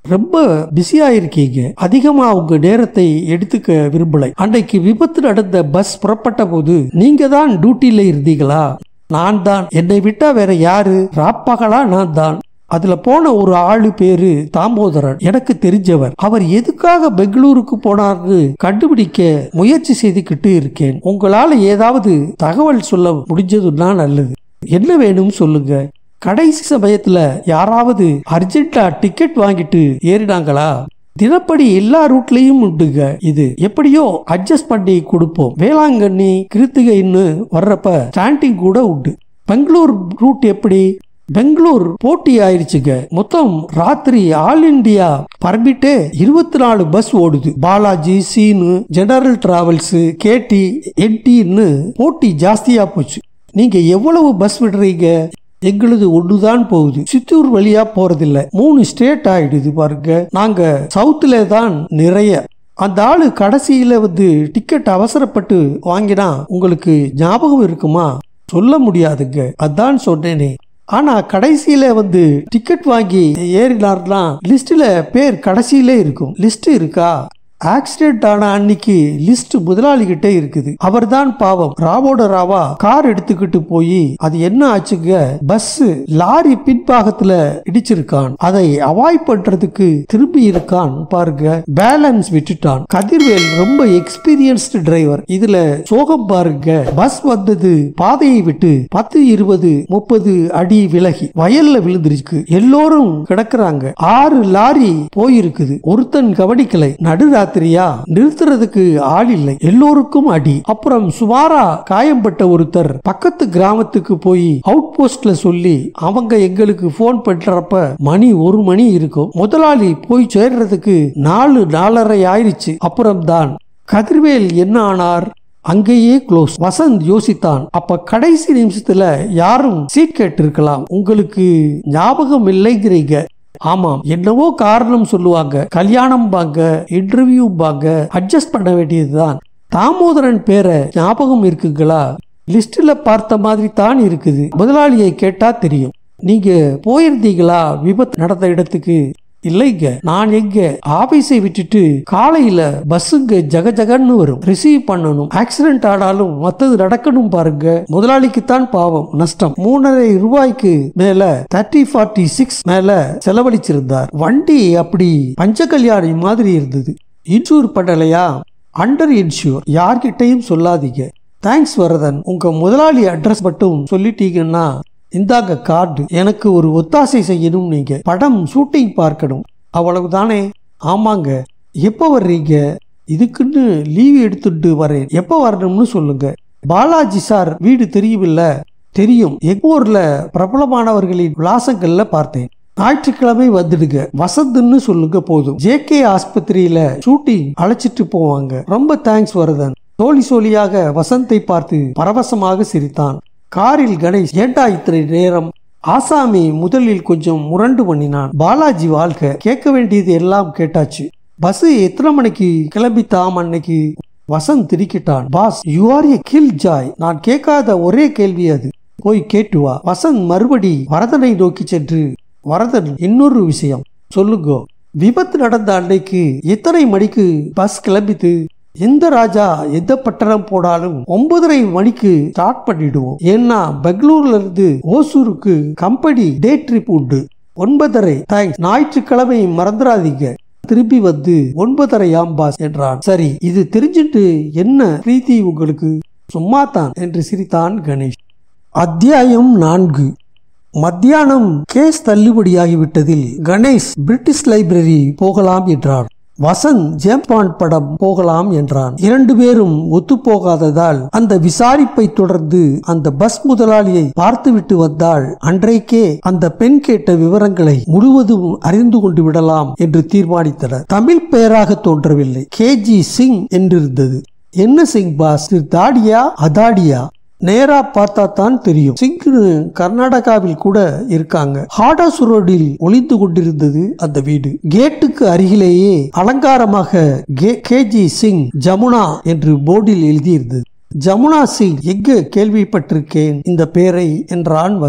ரொம்ப பிஸியா இருக்கீங்க அதிகமா உங்க நேரத்தை எடுத்துக்க விரும்பலை அன்னைக்கு விபத்து நடந்த பஸ் புறப்பட்ட போது நீங்க தான் டியூட்டில இருந்தீங்களா நான் தான் என்னை விட்டா வேற யாரு ராப்பகலா நான் தான் அதுல போன ஒரு ஆளு பேரு தாமோதரன் எனக்கு தெரிஞ்சவர் அவர் எதுக்காக பெங்களூருக்கு போனார்னு கண்டுபிடிக்க முயற்சி செய்துக்கிட்டு இருக்கேன் உங்களால ஏதாவது தகவல் சொல்ல முடிஞ்சதுன்னா நல்லது என்ன வேணும் சொல்லுங்க கடைசி சமயத்துல யாராவது அர்ஜென்ட்டா டிக்கெட் வாங்கிட்டு ஏறினாங்களா தினப்படி எல்லா ரூட்லயும் உண்டுங்க இது எப்படியோ அட்ஜஸ்ட் பண்ணி கொடுப்போம் வேளாங்கண்ணி கிருத்திகைன்னு வர்றப்ப ஸ்டாண்டிங் கூட உண்டு பெங்களூர் ரூட் எப்படி பெங்களூர் போட்டி ஆயிருச்சுங்க மொத்தம் ராத்திரி ஆல் இந்தியா பர்மிட்டே இருபத்தி நாலு பஸ் ஓடுது பாலாஜி சீனு ஜெனரல் டிராவல்ஸ் கேடி என்டின்னு போட்டி ஜாஸ்தியா போச்சு நீங்க எவ்வளவு பஸ் விடுறீங்க எங்களுது ஒண்ணுதான் போகுது சித்தூர் வழியா போறதில்ல மூணு ஸ்டேட் ஆயிடுது பாருங்க நாங்க சவுத்துல தான் நிறைய அந்த ஆளு கடைசியில வந்து டிக்கெட் அவசரப்பட்டு வாங்கினா உங்களுக்கு ஞாபகம் இருக்குமா சொல்ல முடியாதுங்க அதான் சொன்னேனே ஆனா கடைசியில வந்து டிக்கெட் வாங்கி ஏறினார்னா லிஸ்ட்ல பேர் கடைசியில இருக்கும் லிஸ்ட் இருக்கா ஆக்சிடென்ட் ஆன அன்னைக்கு லிஸ்ட் முதலாளி கிட்ட இருக்குது அவர்தான் பாவம் ராவோட ராவா கார் எடுத்துக்கிட்டு போய் அது என்ன ஆச்சுங்க பஸ் லாரி பின்பாகத்துல இடிச்சிருக்கான் அதை அவாய்ட் பண்றதுக்கு திரும்பி இருக்கான் பாருங்க பேலன்ஸ் விட்டுட்டான் கதிர்வேல் ரொம்ப எக்ஸ்பீரியன்ஸ்டு டிரைவர் இதுல சோகம் பாருங்க பஸ் வந்தது பாதையை விட்டு பத்து இருபது முப்பது அடி விலகி வயல்ல விழுந்துருக்கு எல்லோரும் கிடக்குறாங்க ஆறு லாரி போயிருக்குது ஒருத்தன் கவனிக்கலை நடுராத்திரியா நிறுத்துறதுக்கு ஆள் இல்லை எல்லோருக்கும் அடி அப்புறம் சுமாரா காயம்பட்ட ஒருத்தர் பக்கத்து கிராமத்துக்கு போய் அவுட் போஸ்ட்ல சொல்லி அவங்க எங்களுக்கு போன் பண்றப்ப மணி ஒரு மணி இருக்கும் முதலாளி போய் சேர்றதுக்கு நாலு நாலரை ஆயிருச்சு அப்புறம் தான் கதிர்வேல் என்ன ஆனார் அங்கேயே க்ளோஸ் வசந்த் யோசித்தான் அப்ப கடைசி நிமிஷத்துல யாரும் சீட் கேட்டிருக்கலாம் உங்களுக்கு ஞாபகம் இல்லைங்கிறீங்க ஆமாம் என்னவோ காரணம் சொல்லுவாங்க கல்யாணம் பாங்க இன்டர்வியூ பாங்க அட்ஜஸ்ட் பண்ண வேண்டியதுதான் தாமோதரன் பேரை ஞாபகம் இருக்குங்களா லிஸ்ட்ல பார்த்த மாதிரி தான் இருக்குது முதலாளியை கேட்டா தெரியும் நீங்க போயிருந்தீங்களா விபத்து நடந்த இடத்துக்கு இல்லைங்க நான் எங்க ஆபீஸை விட்டுட்டு காலையில பஸ்ஸுங்க ஜக ஜகன்னு வரும் ரிசீவ் பண்ணணும் ஆக்சிடென்ட் ஆனாலும் மத்தது நடக்கணும் பாருங்க முதலாளிக்கு தான் பாவம் நஷ்டம் மூணரை ரூபாய்க்கு மேல தேர்ட்டி ஃபார்ட்டி சிக்ஸ் மேல செலவழிச்சிருந்தார் வண்டி அப்படி பஞ்ச கல்யாணி மாதிரி இருந்தது இன்சூர் பண்ணலையா அண்டர் இன்சூர் யார்கிட்டையும் சொல்லாதீங்க தேங்க்ஸ் வரதன் உங்க முதலாளி அட்ரஸ் மட்டும் சொல்லிட்டீங்கன்னா இந்தாங்க கார்டு எனக்கு ஒரு ஒத்தாசை செய்யணும் நீங்க படம் ஷூட்டிங் பார்க்கணும் அவ்வளவுதானே ஆமாங்க எப்போ வர்றீங்க இதுக்குன்னு லீவ் எடுத்துட்டு வரேன் எப்போ வரணும்னு சொல்லுங்க பாலாஜி சார் வீடு தெரியுமில்ல தெரியும் எங்கூர்ல பிரபலமானவர்களின் விலாசங்கள்ல பார்த்தேன் ஞாயிற்றுக்கிழமை வந்துடுங்க வசந்த்னு சொல்லுங்க போதும் ஜேகே ஆஸ்பத்திரியில ஷூட்டிங் அழைச்சிட்டு போவாங்க ரொம்ப தேங்க்ஸ் வரதன் சோழி சோழியாக வசந்தை பார்த்து பரவசமாக சிரித்தான் காரில் கணேஷ் ஏண்டா இத்தனை நேரம் ஆசாமி முதலில் கொஞ்சம் முரண்டு பண்ணினான் பாலாஜி வாழ்க கேட்க வேண்டியது எல்லாம் கேட்டாச்சு பஸ் எத்தனை மணிக்கு கிளம்பித்தாம் அன்னைக்கு வசந்த் திரிக்கிட்டான் boss you are a killjoy நான் கேட்காத ஒரே கேள்வி அது போய் கேட்டு வா வசந்த் மறுபடி வரதனை நோக்கி சென்று வரதன் இன்னொரு விஷயம் சொல்லுங்க விபத்து நடந்த அன்னைக்கு எத்தனை மணிக்கு பஸ் கிளம்பித்து எந்த ராஜா எந்த பட்டணம் போனாலும் ஒன்பதரை மணிக்கு ஸ்டார்ட் பண்ணிடுவோம் ஏன்னா பெங்களூர்ல இருந்து ஓசூருக்கு கம்பெனி டே ட்ரிப் உண்டு ஒன்பதரை தேங்க்ஸ் ஞாயிற்றுக்கிழமை மறந்துடாதீங்க திரும்பி வந்து ஒன்பதரை பாஸ் என்றான் சரி இது தெரிஞ்சிட்டு என்ன பிரீத்தி உங்களுக்கு சும்மா தான் என்று சிரித்தான் கணேஷ் அத்தியாயம் நான்கு மத்தியானம் கேஸ் தள்ளுபடியாகிவிட்டதில் கணேஷ் பிரிட்டிஷ் லைப்ரரி போகலாம் என்றார் வசந்த் ஜேம்பான் படம் போகலாம் என்றான் இரண்டு பேரும் ஒத்துப்போகாததால் அந்த விசாரிப்பை தொடர்ந்து அந்த பஸ் முதலாளியை பார்த்துவிட்டு வந்தால் அன்றைக்கே அந்த பெண் கேட்ட விவரங்களை முழுவதும் அறிந்து கொண்டு விடலாம் என்று தீர்மானித்தனர் தமிழ் பெயராக தோன்றவில்லை கே ஜி சிங் என்றிருந்தது என்ன சிங் பாஸ் திரு தாடியா அதாடியா நேரா பார்த்தா தான் தெரியும் சிங்கு கர்நாடகாவில் கூட இருக்காங்க ஹாடாசு ரோடில் ஒளிந்து கொண்டிருந்தது அந்த வீடு கேட்டுக்கு அருகிலேயே அலங்காரமாக கேஜி சிங் ஜமுனா என்று போர்டில் எழுதியிருந்தது ஜமுனா சிங் எங்க கேள்விப்பட்டிருக்கேன் இந்த பெயரை என்றான் வசந்த்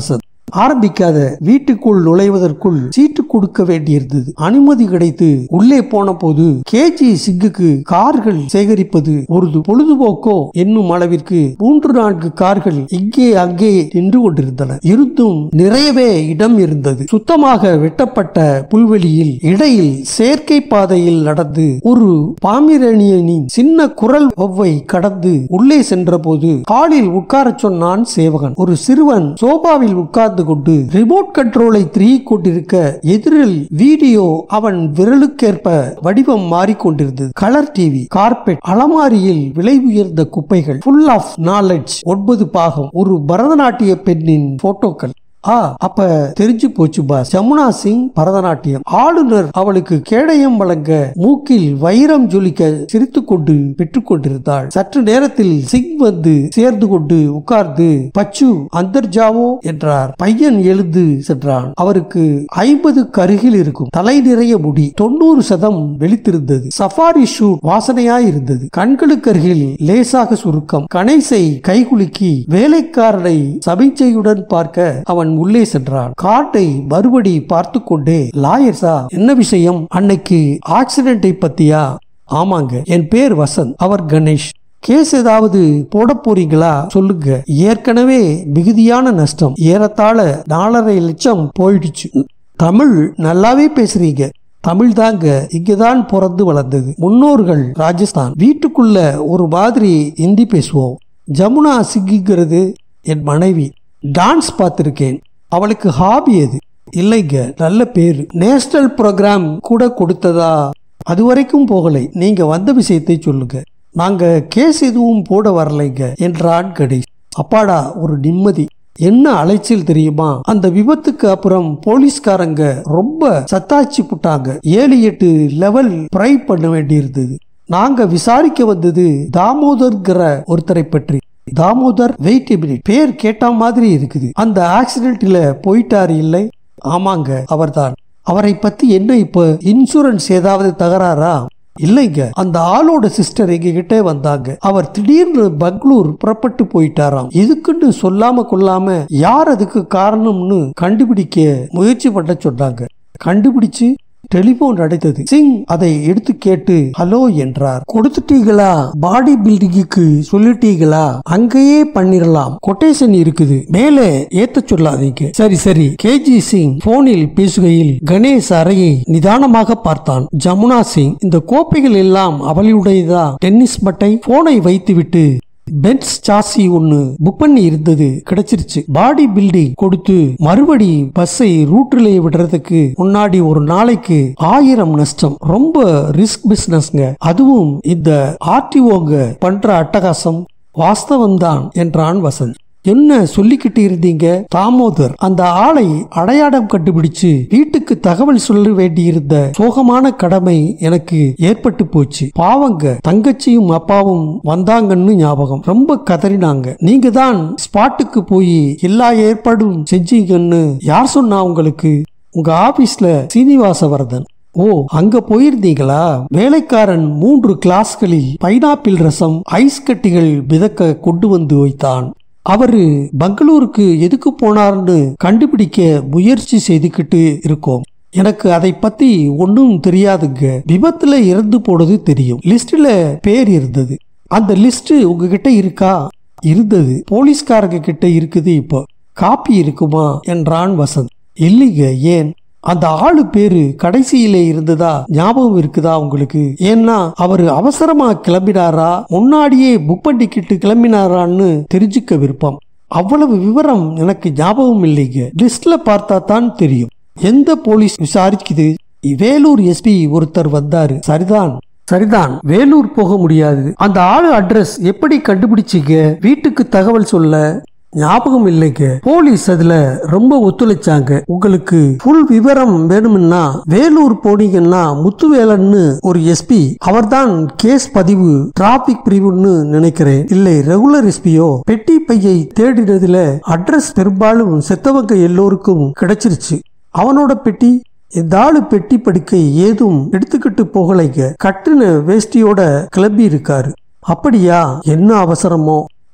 ஆரம்பிக்காத வீட்டுக்குள் நுழைவதற்குள் சீட்டு கொடுக்க வேண்டியிருந்தது அனுமதி கிடைத்து உள்ளே போன போது கேஜி சிங்குக்கு கார்கள் சேகரிப்பது ஒரு பொழுதுபோக்கோ என்னும் அளவிற்கு மூன்று நான்கு கார்கள் இங்கே அங்கே நின்று கொண்டிருந்தன இருந்தும் நிறையவே இடம் இருந்தது சுத்தமாக வெட்டப்பட்ட புல்வெளியில் இடையில் செயற்கை பாதையில் நடந்து ஒரு பாமிரேனியனின் சின்ன குரல் ஒவ்வை கடந்து உள்ளே சென்றபோது ஹாலில் உட்காரச் சொன்னான் சேவகன் ஒரு சிறுவன் சோபாவில் உட்கார்ந்து கொண்டு ரிமோட் கண்ட்ரோலை திரியிக் கொண்டிருக்க எதிரில் வீடியோ அவன் விரலுக்கேற்ப வடிவம் மாறிக்கொண்டிருந்தது கலர் டிவி கார்பெட் அலமாரியில் விலை உயர்ந்த குப்பைகள் ஃபுல் ஆஃப் நாலேஜ் ஒன்பது பாகம் ஒரு பரதநாட்டிய பெண்ணின் போட்டோக்கள் ஆ அப்ப தெரிஞ்சு போச்சு பாஸ் ஜமுனா சிங் பரதநாட்டியம் ஆளுநர் அவளுக்கு கேடயம் வழங்க மூக்கில் வைரம் ஜொலிக்க சிரித்துக் கொண்டு பெற்றுக் கொண்டிருந்தாள் சற்று நேரத்தில் சிங் வந்து சேர்ந்து கொண்டு உட்கார்ந்து பச்சு அந்தர்ஜாவோ என்றார் பையன் எழுந்து சென்றான் அவருக்கு ஐம்பது கருகில் இருக்கும் தலை நிறைய முடி தொண்ணூறு சதம் வெளித்திருந்தது சஃபாரி ஷூட் வாசனையாய் இருந்தது கண்களுக்கு அருகில் லேசாக சுருக்கம் கணேசை கைகுலுக்கி வேலைக்காரனை சமிச்சையுடன் பார்க்க அவன் உள்ளே சென்றான் காட்டை மறுபடி பார்த்து கொண்டே லாயர்ஸா என்ன விஷயம் அன்னைக்கு ஆக்சிடென்டை பத்தியா ஆமாங்க என் பேர் வசந்த் அவர் கணேஷ் கேஸ் ஏதாவது போட போறீங்களா சொல்லுங்க ஏற்கனவே மிகுதியான நஷ்டம் ஏறத்தாழ நாலரை லட்சம் போயிடுச்சு தமிழ் நல்லாவே பேசுறீங்க தமிழ் தாங்க இங்கதான் பிறந்து வளர்ந்தது முன்னோர்கள் ராஜஸ்தான் வீட்டுக்குள்ள ஒரு மாதிரி ஹிந்தி பேசுவோம் ஜமுனா சிங்கிங்கிறது என் மனைவி டான்ஸ் பார்த்திருக்கேன் அவளுக்கு ஹாபி எது இல்லைங்க நல்ல பேரு நேஷனல் ப்ரோக்ராம் கூட கொடுத்ததா அது வரைக்கும் போகலை நீங்க வந்த விஷயத்தை சொல்லுங்க நாங்க கேஸ் எதுவும் போட வரலைங்க என்றான் கணேஷ் அப்பாடா ஒரு நிம்மதி என்ன அலைச்சல் தெரியுமா அந்த விபத்துக்கு அப்புறம் போலீஸ்காரங்க ரொம்ப சத்தாச்சி புட்டாங்க ஏழு எட்டு லெவல் ப்ரை பண்ண வேண்டியிருந்தது நாங்க விசாரிக்க வந்தது தாமோதர்ங்கிற ஒருத்தரை பற்றி தாமோதர் வெயிட் மினிட் பேர் கேட்ட மாதிரி இருக்குது அந்த ஆக்சிடென்ட்ல போயிட்டாரு இல்லை ஆமாங்க அவர்தான் அவரை பத்தி என்ன இப்ப இன்சூரன்ஸ் ஏதாவது தகராறா இல்லைங்க அந்த ஆளோட சிஸ்டர் எங்க கிட்டே வந்தாங்க அவர் திடீர்னு பெங்களூர் புறப்பட்டு போயிட்டாராம் எதுக்குன்னு சொல்லாம கொள்ளாம யார் அதுக்கு காரணம்னு கண்டுபிடிக்க முயற்சி பண்ண சொன்னாங்க கண்டுபிடிச்சு டெலிபோன் அடைத்தது சிங் அதை எடுத்து கேட்டு ஹலோ என்றார் கொடுத்துட்டீங்களா பாடி பில்டிங்குக்கு சொல்லிட்டீங்களா அங்கேயே பண்ணிரலாம் கொட்டேஷன் இருக்குது மேலே ஏத்த சொல்லாதீங்க சரி சரி கேஜி சிங் போனில் பேசுகையில் கணேஷ் அறையை நிதானமாக பார்த்தான் ஜமுனா சிங் இந்த கோப்பைகள் எல்லாம் அவளுடையதா டென்னிஸ் மட்டை போனை வைத்துவிட்டு பென்ஸ் சாசி ஒன்னு புக் பண்ணி இருந்தது கிடைச்சிருச்சு பாடி பில்டிங் கொடுத்து மறுபடி பஸ்ஸை ரூட்டிலே விடுறதுக்கு முன்னாடி ஒரு நாளைக்கு ஆயிரம் நஷ்டம் ரொம்ப ரிஸ்க் பிசினஸ்ங்க அதுவும் இந்த ஆர்டிஓங்க பண்ற அட்டகாசம் வாஸ்தவம் தான் என்றான் வசந்த் என்ன சொல்லிக்கிட்டு இருந்தீங்க தாமோதர் அந்த ஆளை அடையாளம் கண்டுபிடிச்சு வீட்டுக்கு தகவல் சொல்ல வேண்டியிருந்த சோகமான கடமை எனக்கு ஏற்பட்டு போச்சு பாவங்க தங்கச்சியும் அப்பாவும் வந்தாங்கன்னு ஞாபகம் ரொம்ப கதறினாங்க நீங்க தான் ஸ்பாட்டுக்கு போய் எல்லா ஏற்பாடும் செஞ்சீங்கன்னு யார் சொன்னா உங்களுக்கு உங்க ஆபீஸ்ல சீனிவாசவர்தன் ஓ அங்க போயிருந்தீங்களா வேலைக்காரன் மூன்று கிளாஸ்களில் பைனாப்பிள் ரசம் ஐஸ் கட்டிகள் மிதக்க கொண்டு வந்து வைத்தான் அவரு பெங்களூருக்கு எதுக்கு போனார்னு கண்டுபிடிக்க முயற்சி செய்துக்கிட்டு இருக்கோம் எனக்கு அதை பத்தி ஒன்றும் தெரியாதுங்க விபத்துல இறந்து போனது தெரியும் லிஸ்ட்ல பேர் இருந்தது அந்த லிஸ்ட் உங்ககிட்ட இருக்கா இருந்தது போலீஸ்காரங்க கிட்ட இருக்குது இப்போ காப்பி இருக்குமா என்றான் வசந்த் இல்லைங்க ஏன் அந்த ஆளு பேரு கடைசியிலே இருந்ததா ஞாபகம் இருக்குதா உங்களுக்கு ஏன்னா அவரு அவசரமா கிளம்பினாரா முன்னாடியே புக் பண்ணிக்கிட்டு கிளம்பினாரான்னு தெரிஞ்சுக்க விருப்பம் அவ்வளவு விவரம் எனக்கு ஞாபகம் இல்லைங்க லிஸ்ட்ல பார்த்தா தான் தெரியும் எந்த போலீஸ் விசாரிக்குது வேலூர் எஸ்பி ஒருத்தர் வந்தாரு சரிதான் சரிதான் வேலூர் போக முடியாது அந்த ஆளு அட்ரஸ் எப்படி கண்டுபிடிச்சீங்க வீட்டுக்கு தகவல் சொல்ல ஞாபகம் இல்லைங்க போலீஸ் அதுல ரொம்ப ஒத்துழைச்சாங்க உங்களுக்கு ஃபுல் விவரம் வேணும்னா வேலூர் போனீங்கன்னா முத்துவேலன்னு ஒரு எஸ்பி அவர்தான் கேஸ் பதிவு டிராபிக் பிரிவுன்னு நினைக்கிறேன் இல்லை ரெகுலர் எஸ்பியோ பெட்டி பையை தேடினதுல அட்ரஸ் பெரும்பாலும் செத்தவங்க எல்லோருக்கும் கிடைச்சிருச்சு அவனோட பெட்டி இந்த ஆளு பெட்டி படுக்கை ஏதும் எடுத்துக்கிட்டு போகலைங்க கட்டுன வேஷ்டியோட கிளம்பி இருக்காரு அப்படியா என்ன அவசரமோ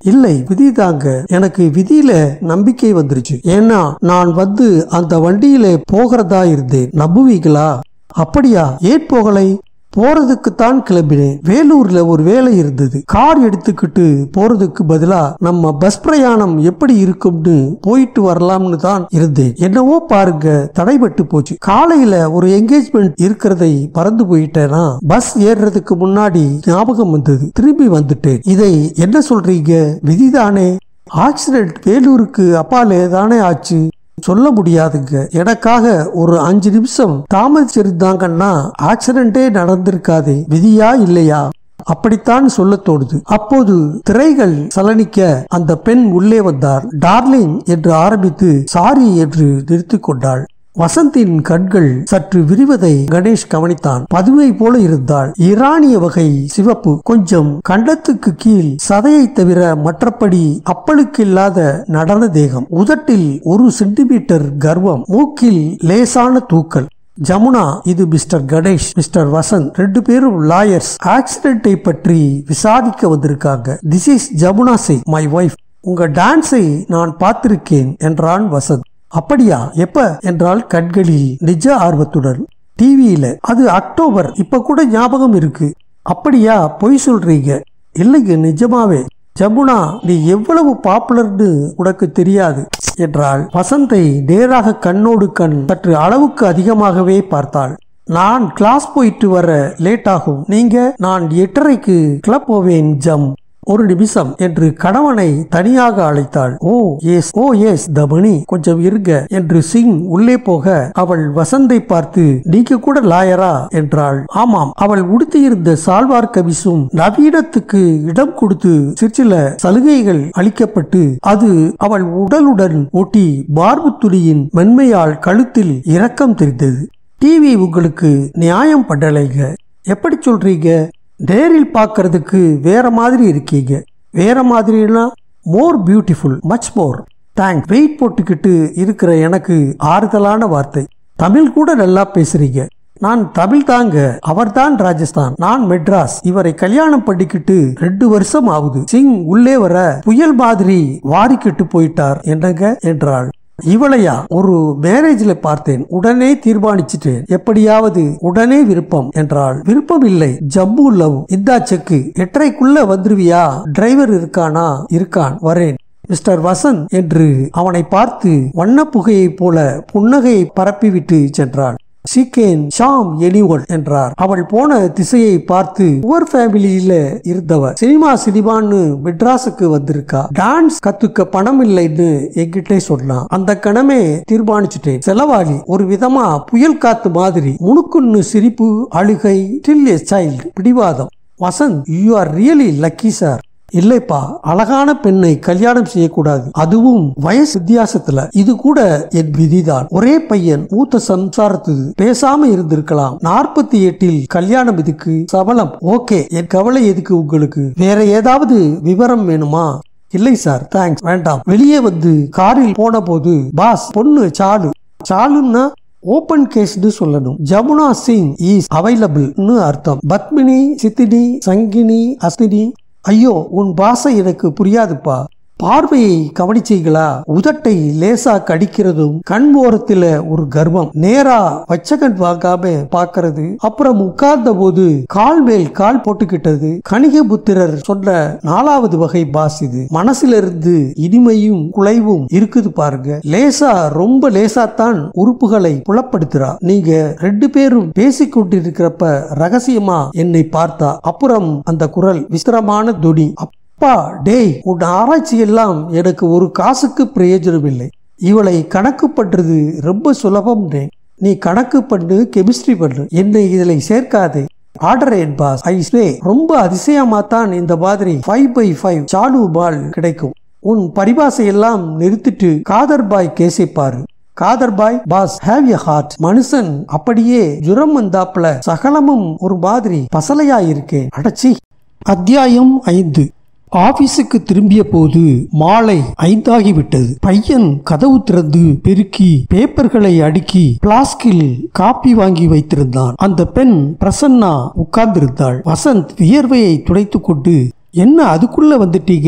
இல்லை விதிதாங்க எனக்கு விதியில நம்பிக்கை வந்துருச்சு ஏன்னா நான் வந்து அந்த வண்டியில போகிறதா இருந்தேன் நம்புவீங்களா அப்படியா ஏன் போகலை போறதுக்குத்தான் கிளம்பினேன் வேலூர்ல ஒரு வேலை இருந்தது கார் எடுத்துக்கிட்டு போறதுக்கு பதிலா நம்ம பஸ் பிரயாணம் எப்படி இருக்கும்னு போயிட்டு வரலாம்னு தான் இருந்தேன் என்னவோ பாருங்க தடைபட்டு போச்சு காலையில ஒரு என்கேஜ்மெண்ட் இருக்கிறதை மறந்து போயிட்டேனா பஸ் ஏறுறதுக்கு முன்னாடி ஞாபகம் வந்தது திரும்பி வந்துட்டேன் இதை என்ன சொல்றீங்க விதிதானே ஆக்சிடென்ட் வேலூருக்கு அப்பாலே தானே ஆச்சு சொல்ல முடியாதுங்க எனக்காக ஒரு அஞ்சு நிமிஷம் தாமதிச்சிருந்தாங்கன்னா ஆக்சிடென்டே நடந்திருக்காதே விதியா இல்லையா அப்படித்தான் சொல்ல தோணுது அப்போது திரைகள் சலனிக்க அந்த பெண் உள்ளே வந்தார் டார்லிங் என்று ஆரம்பித்து சாரி என்று நிறுத்திக் கொண்டாள் வசந்தின் கண்கள் சற்று விரிவதை கணேஷ் கவனித்தான் பதுமை போல இருந்தாள் ஈரானிய வகை சிவப்பு கொஞ்சம் கண்டத்துக்கு கீழ் சதையை தவிர மற்றபடி அப்பளுக்கில்லாத நடன தேகம் உதட்டில் ஒரு சென்டிமீட்டர் கர்வம் மூக்கில் லேசான தூக்கல் ஜமுனா இது மிஸ்டர் கணேஷ் மிஸ்டர் வசந்த் ரெண்டு பேரும் லாயர்ஸ் ஆக்சிடென்ட்டை பற்றி விசாரிக்க வந்திருக்காங்க this is Jamuna Singh my wife உங்க டான்ஸை நான் பார்த்திருக்கேன் என்றான் வசந்த் அப்படியா எப்ப என்றால் கண்களில் நிஜ ஆர்வத்துடன் டிவியில அது அக்டோபர் இப்ப கூட ஞாபகம் இருக்கு அப்படியா பொய் சொல்றீங்க இல்லைங்க நிஜமாவே ஜமுனா நீ எவ்வளவு பாப்புலர்னு உனக்கு தெரியாது என்றாள் வசந்தை நேராக கண்ணோடு கண் சற்று அளவுக்கு அதிகமாகவே பார்த்தாள் நான் கிளாஸ் போயிட்டு வர லேட் ஆகும் நீங்க நான் எட்டரைக்கு கிளப் போவேன் ஜம் ஒரு நிமிஷம் என்று கணவனை தனியாக அழைத்தாள் ஓ எஸ் ஓ எஸ் தமணி கொஞ்சம் இருங்க என்று சிங் உள்ளே போக அவள் வசந்தை பார்த்து நீங்க கூட லாயரா என்றாள் ஆமாம் அவள் உடுத்தியிருந்த சால்வார் கமிசும் நவீனத்துக்கு இடம் கொடுத்து சிற்சில சலுகைகள் அளிக்கப்பட்டு அது அவள் உடலுடன் ஒட்டி மார்பு துணியின் மென்மையால் கழுத்தில் இரக்கம் தெரிந்தது டிவி உங்களுக்கு நியாயம் பண்ணலைங்க எப்படி சொல்றீங்க நேரில் பார்க்கறதுக்கு வேற மாதிரி இருக்கீங்க வேற மாதிரினா more beautiful much more thank weight போட்டுக்கிட்டு இருக்கிற எனக்கு ஆறுதலான வார்த்தை தமிழ் கூட நல்லா பேசுறீங்க நான் தமிழ் தாங்க அவர்தான் ராஜஸ்தான் நான் மெட்ராஸ் இவரை கல்யாணம் பண்ணிக்கிட்டு ரெண்டு வருஷம் ஆகுது சிங் உள்ளே வர புயல் மாதிரி வாரிக்கிட்டு போயிட்டார் என்னங்க என்றாள் இவளையா ஒரு மேரேஜ்ல பார்த்தேன் உடனே தீர்மானிச்சிட்டேன் எப்படியாவது உடனே விருப்பம் என்றாள் விருப்பம் இல்லை ஜம்மு லவ் இந்தா செக்கு எட்டரைக்குள்ள வந்துருவியா டிரைவர் இருக்கானா இருக்கான் வரேன் மிஸ்டர் வசந்த் என்று அவனை பார்த்து வண்ண புகையைப் போல புன்னகையை பரப்பிவிட்டு சென்றாள் சீக்கேன் ஷாம் எனிவன் என்றார் அவள் போன திசையை பார்த்து புவர் ஃபேமிலியில இருந்தவர் சினிமா சினிமான்னு மெட்ராஸுக்கு வந்திருக்கா டான்ஸ் கத்துக்க பணம் இல்லைன்னு என்கிட்ட சொன்னான் அந்த கணமே தீர்மானிச்சுட்டேன் செலவாளி ஒரு விதமா புயல் காத்து மாதிரி முணுக்குன்னு சிரிப்பு அழுகை டில் எ சைல்டு பிடிவாதம் Vasanth you are really lucky sir இல்லைப்பா அழகான பெண்ணை கல்யாணம் செய்யக்கூடாது அதுவும் வயசு வித்தியாசத்துல இது கூட என் விதிதான் ஒரே பையன் மூத்த சம்சாரத்து பேசாம இருந்திருக்கலாம் நாற்பத்தி எட்டில் கல்யாணம் இதுக்கு சபலம் ஓகே என் கவலை எதுக்கு உங்களுக்கு வேற ஏதாவது விவரம் வேணுமா இல்லை சார் தேங்க்ஸ் வேண்டாம் வெளியே வந்து காரில் போன போது பாஸ் பொண்ணு சாலு சாலுன்னா ஓபன் கேஸ்னு சொல்லணும் ஜமுனா சிங் இஸ் அவைலபிள்னு அர்த்தம் பத்மினி சித்தினி சங்கினி அஸ்தினி ஐயோ உன் பாசை எனக்கு புரியாதுப்பா பார்வையை கவனிச்சீங்களா உதட்டை லேசா கடிக்கிறதும் கண் ஓரத்துல ஒரு கர்வம் நேரா வச்சகன் வாங்காம பாக்குறது அப்புறம் உட்கார்ந்த போது கால் மேல் கால் போட்டுக்கிட்டது கணிக புத்திரர் சொன்ன நாலாவது வகை பாஸ் இது மனசுல இருந்து இனிமையும் குலைவும் இருக்குது பாருங்க லேசா ரொம்ப லேசா தான் உறுப்புகளை புலப்படுத்துறா நீங்க ரெண்டு பேரும் பேசிக் கொண்டிருக்கிறப்ப ரகசியமா என்னை பார்த்தா அப்புறம் அந்த குரல் விசித்திரமான துணி அப்பா டேய் உன் ஆராய்ச்சி எல்லாம் எனக்கு ஒரு காசுக்கு பிரயோஜனம் இல்லை இவளை கணக்கு பண்றது ரொம்ப சுலபம் நீ கணக்கு பண்ணு கெமிஸ்ட்ரி பண்ணு என்னை இதில் சேர்க்காதே ஆர்டர் என் பாஸ் ஐ ஸ்வே ரொம்ப அதிசயமா தான் இந்த மாதிரி ஃபைவ் பை ஃபைவ் சாலு பால் கிடைக்கும் உன் பரிபாசை எல்லாம் நிறுத்திட்டு காதர் பாய் கேசை பாரு Khader Bhai boss have a heart மனுஷன் அப்படியே ஜுரம் வந்தாப்புல சகலமும் ஒரு மாதிரி பசலையா இருக்கேன் அடச்சி அத்தியாயம் ஐந்து ஆபீஸுக்கு திரும்பிய போது மாலை ஐந்தாகிவிட்டது பையன் கதவு திறந்து பெருக்கி பேப்பர்களை அடுக்கி பிளாஸ்கில் காப்பி வாங்கி வைத்திருந்தான் அந்த பெண் பிரசன்னா உட்கார்ந்திருந்தாள் வசந்த் வியர்வையை துடைத்துக் கொண்டு என்ன அதுக்குள்ள வந்துட்டீங்க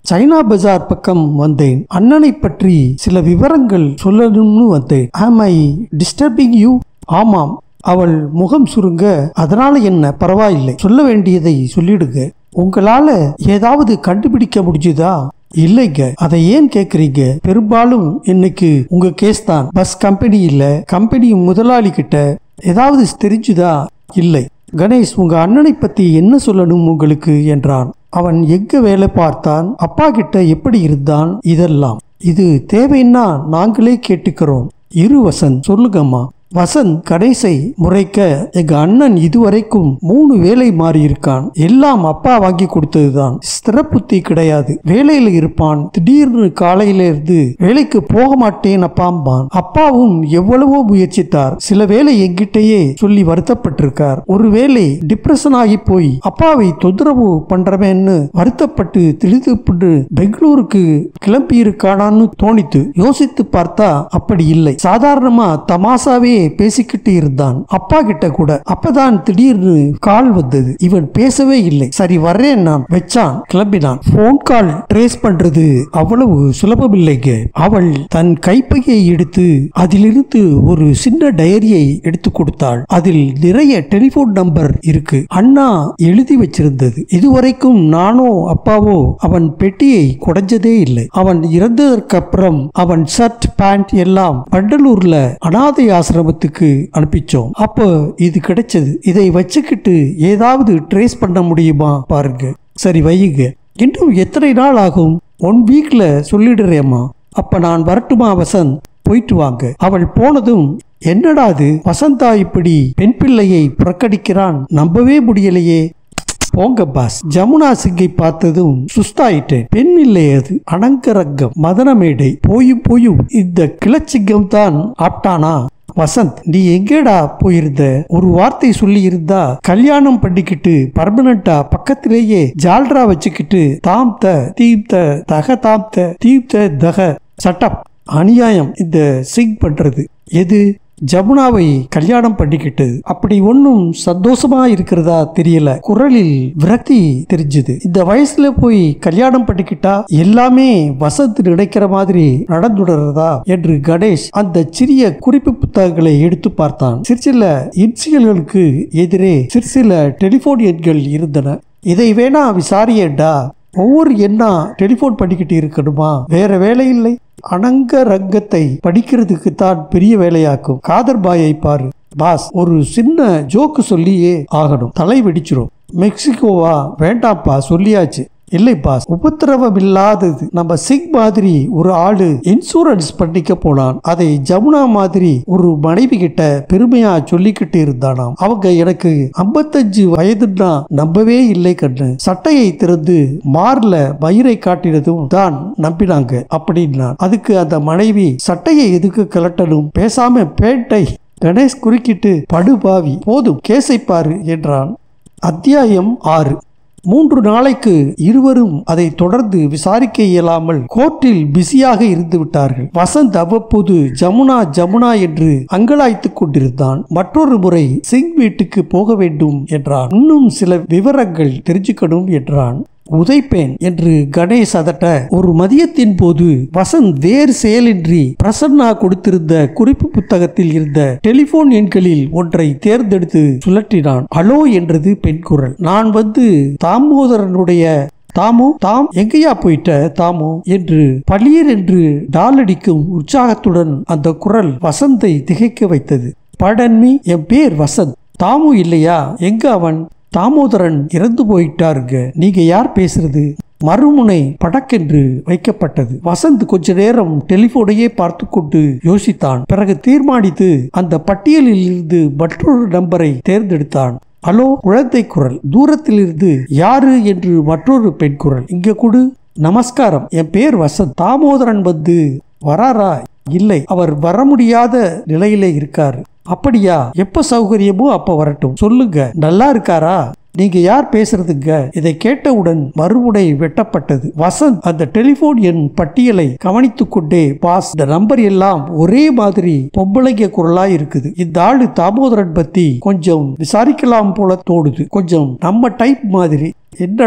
சைனா பஜார் பக்கம் வந்தேன் அண்ணனை பற்றி சில விவரங்கள் சொல்லணும்னு வந்தேன் ஆம் ஐ டிஸ்டர்பிங் யூ ஆமாம் அவள் முகம் சுருங்க அதனால என்ன பரவாயில்லை சொல்ல வேண்டியதை சொல்லிடுங்க உங்களால ஏதாவது கண்டுபிடிக்க முடிஞ்சுதா இல்லைங்க அதை ஏன் கேக்குறீங்க பெரும்பாலும் இன்னைக்கு உங்க கேஸ் தான் பஸ் கம்பெனி இல்ல கம்பெனி முதலாளி கிட்ட ஏதாவது தெரிஞ்சுதா இல்லை கணேஷ் உங்க அண்ணனை பத்தி என்ன சொல்லணும் உங்களுக்கு என்றான் அவன் எங்க வேலை பார்த்தான் அப்பா கிட்ட எப்படி இருந்தான் இதெல்லாம் இது தேவைன்னா நாங்களே கேட்டுக்கிறோம் இரு வசந்த் சொல்லுங்கம்மா வசந்த் கணேசை முறைக்க எங்க அண்ணன் இதுவரைக்கும் மூணு வேலை மாறி இருக்கான் எல்லாம் அப்பா வாங்கி கொடுத்ததுதான் ஸ்திர புத்தி கிடையாது வேலையில இருப்பான் திடீர்னு காலையில இருந்து வேலைக்கு போக மாட்டேன் அப்பாம்பான் அப்பாவும் எவ்வளவோ முயற்சித்தார் சில வேலை எங்கிட்டயே சொல்லி வருத்தப்பட்டிருக்கார் ஒருவேளை டிப்ரெஷன் ஆகி போய் அப்பாவை தொந்தரவு பண்றவன்னு வருத்தப்பட்டு திழித்துப்பட்டு பெங்களூருக்கு கிளம்பி இருக்கானான்னு தோணித்து யோசித்து பார்த்தா அப்படி இல்லை சாதாரணமா தமாசாவே பேசிக்கிட்டு இருந்தான் அப்பா கிட்ட கூட அப்பதான் திடீர்னு கால் வந்தது இவன் பேசவே இல்லை சரி வர்றேன் நான் வச்சான் கிளம்பினான் போன் கால் ட்ரேஸ் பண்றது அவ்வளவு சுலபம் இல்லைங்க அவள் தன் கைப்பையை எடுத்து அதிலிருந்து ஒரு சின்ன டயரியை எடுத்து கொடுத்தாள் அதில் நிறைய டெலிபோன் நம்பர் இருக்கு அண்ணா எழுதி வச்சிருந்தது இதுவரைக்கும் நானோ அப்பாவோ அவன் பெட்டியை குடைஞ்சதே இல்லை அவன் இறந்ததற்கு அப்புறம் அவன் ஷர்ட் பேண்ட் எல்லாம் வண்டலூர்ல அனாதை ஆசிரமத்துக்கு அனுப்பிச்சோம் அப்போ இது கிடைச்சது இதை வச்சுக்கிட்டு ஏதாவது ட்ரேஸ் பண்ண முடியுமா பாருங்க சரி வையுங்க இன்னும் எத்தனை நாள் ஆகும் ஒன் வீக்ல சொல்லிடுறேம்மா அப்ப நான் வரட்டுமா வசந்த் போயிட்டு வாங்க அவள் போனதும் என்னடா அது வசந்தா இப்படி பெண் பிள்ளையை புறக்கணிக்கிறான் நம்பவே முடியலையே போங்க பாஸ் ஜமுனா சிங்கை பார்த்ததும் சுஸ்தாயிட்டேன் பெண் இல்லை அது அனங்கரங்கம் மதனமேடை போயும் போயும் இந்த கிளச்சிங்கம் தான் ஆப்டானா வசந்த் நீ எங்கேடா போயிருந்த ஒரு வார்த்தை சொல்லி இருந்தா கல்யாணம் பண்ணிக்கிட்டு பர்மனண்டா பக்கத்திலேயே ஜால்ரா வச்சுக்கிட்டு தாம் த தீம் த தக தாம் த தீம் த தக சட்டப் அநியாயம் இந்த சிங் பண்றது எது ஜமுனாவை கல்யாணம் பண்ணிக்கிட்டு அப்படி ஒன்னும் சந்தோஷமா இருக்கிறதா தெரியல குரலில் விரக்தி தெரிஞ்சது இந்த வயசுல போய் கல்யாணம் பண்ணிக்கிட்டா எல்லாமே வசந்த் நினைக்கிற மாதிரி நடந்துடுறதா என்று கணேஷ் அந்த சிறிய குறிப்பு புத்தகங்களை எடுத்து பார்த்தான் சிற்சில இன்சியல்களுக்கு எதிரே சிற்சில டெலிபோன் எண்கள் இருந்தன இதை வேணா விசாரியேண்டா ஒவ்வொரு எண்ணா டெலிபோன் பண்ணிக்கிட்டு இருக்கணுமா வேற வேலை இல்லை அனங்க ரங்கத்தை படிக்கிறதுக்கு தான் பெரிய வேலையாக்கும் காதர் பாயை பாரு பாஸ் ஒரு சின்ன ஜோக்கு சொல்லியே ஆகணும் தலை வெடிச்சிரும் மெக்சிகோவா வேண்டாம்ப்பா சொல்லியாச்சு இல்லை பாஸ் உபத்திரவம் இல்லாதது நம்ம சிங் மாதிரி ஒரு ஆளு இன்சூரன்ஸ் பண்ணிக்க போனான் அதை ஜமுனா மாதிரி ஒரு மனைவி கிட்ட பெருமையா சொல்லிக்கிட்டு இருந்தானாம் அவங்க எனக்கு ஐம்பத்தஞ்சு வயதுன்னா நம்பவே இல்லை கண்ணு சட்டையை திறந்து மார்ல மயிரை காட்டினதும் தான் நம்பினாங்க அப்படின்னா அதுக்கு அந்த மனைவி சட்டையை எதுக்கு கலட்டணும் பேசாம பேட்டை கணேஷ் குறுக்கிட்டு படுபாவி போதும் கேசை பாரு என்றான் அத்தியாயம் ஆறு மூன்று நாளைக்கு இருவரும் அதை தொடர்ந்து விசாரிக்க இயலாமல் கோர்ட்டில் பிஸியாக இருந்து விட்டார்கள் வசந்த் அவ்வப்போது ஜமுனா ஜமுனா என்று அங்கலாய்த்துக் கொண்டிருந்தான் மற்றொரு முறை சிங் வீட்டுக்கு போக வேண்டும் என்றான் இன்னும் சில விவரங்கள் தெரிஞ்சுக்கணும் என்றான் உதைப்பேன் என்று கணேஷ் அதட்ட ஒரு மதியத்தின் போது வசந்த் வேறு செயலின்றி பிரசன்னா கொடுத்திருந்த குறிப்பு புத்தகத்தில் இருந்த டெலிபோன் எண்களில் ஒன்றை தேர்ந்தெடுத்து சுழற்றினான் அலோ என்றது பெண் குரல் நான் வந்து தாமோதரனுடைய தாமு தாம் எங்கேயா போயிட்ட தாமு என்று பளியர் என்று டாலடிக்கும் உற்சாகத்துடன் அந்த குரல் வசந்தை திகைக்க வைத்தது படன்மி என் பேர் வசந்த் தாமு இல்லையா எங்க அவன் தாமோதரன் இறந்து போயிட்டாருங்க நீங்க யார் பேசுறது மறுமுனை படக்கென்று வைக்கப்பட்டது வசந்த் கொஞ்ச நேரம் டெலிபோனையே பார்த்து கொண்டு யோசித்தான் பிறகு தீர்மானித்து அந்த பட்டியலில் இருந்து மற்றொரு நம்பரை தேர்ந்தெடுத்தான் ஹலோ குழந்தை குரல் தூரத்தில் இருந்து யாரு என்று மற்றொரு பெண் குரல் இங்க கொடு நமஸ்காரம் என் பேர் வசந்த் தாமோதரன் வந்து வராரா இல்லை அவர் வர முடியாத நிலையில இருக்காரு அப்படியா எப்ப சௌகரியமோ அப்ப வரட்டும் சொல்லுங்க நல்லா இருக்காரா நீங்க யார் பேசுறதுங்க இதை கேட்டவுடன் மறுமுனை வெட்டப்பட்டது வசந்த் அந்த டெலிபோன் எண் பட்டியலை கவனித்துக் கொண்டே பாஸ் இந்த நம்பர் எல்லாம் ஒரே மாதிரி பொம்பளைங்க குரலா இருக்குது இந்த ஆளு தாமோதரன் பத்தி கொஞ்சம் விசாரிக்கலாம் போல தோணுது கொஞ்சம் நம்ம டைப் மாதிரி என்னடா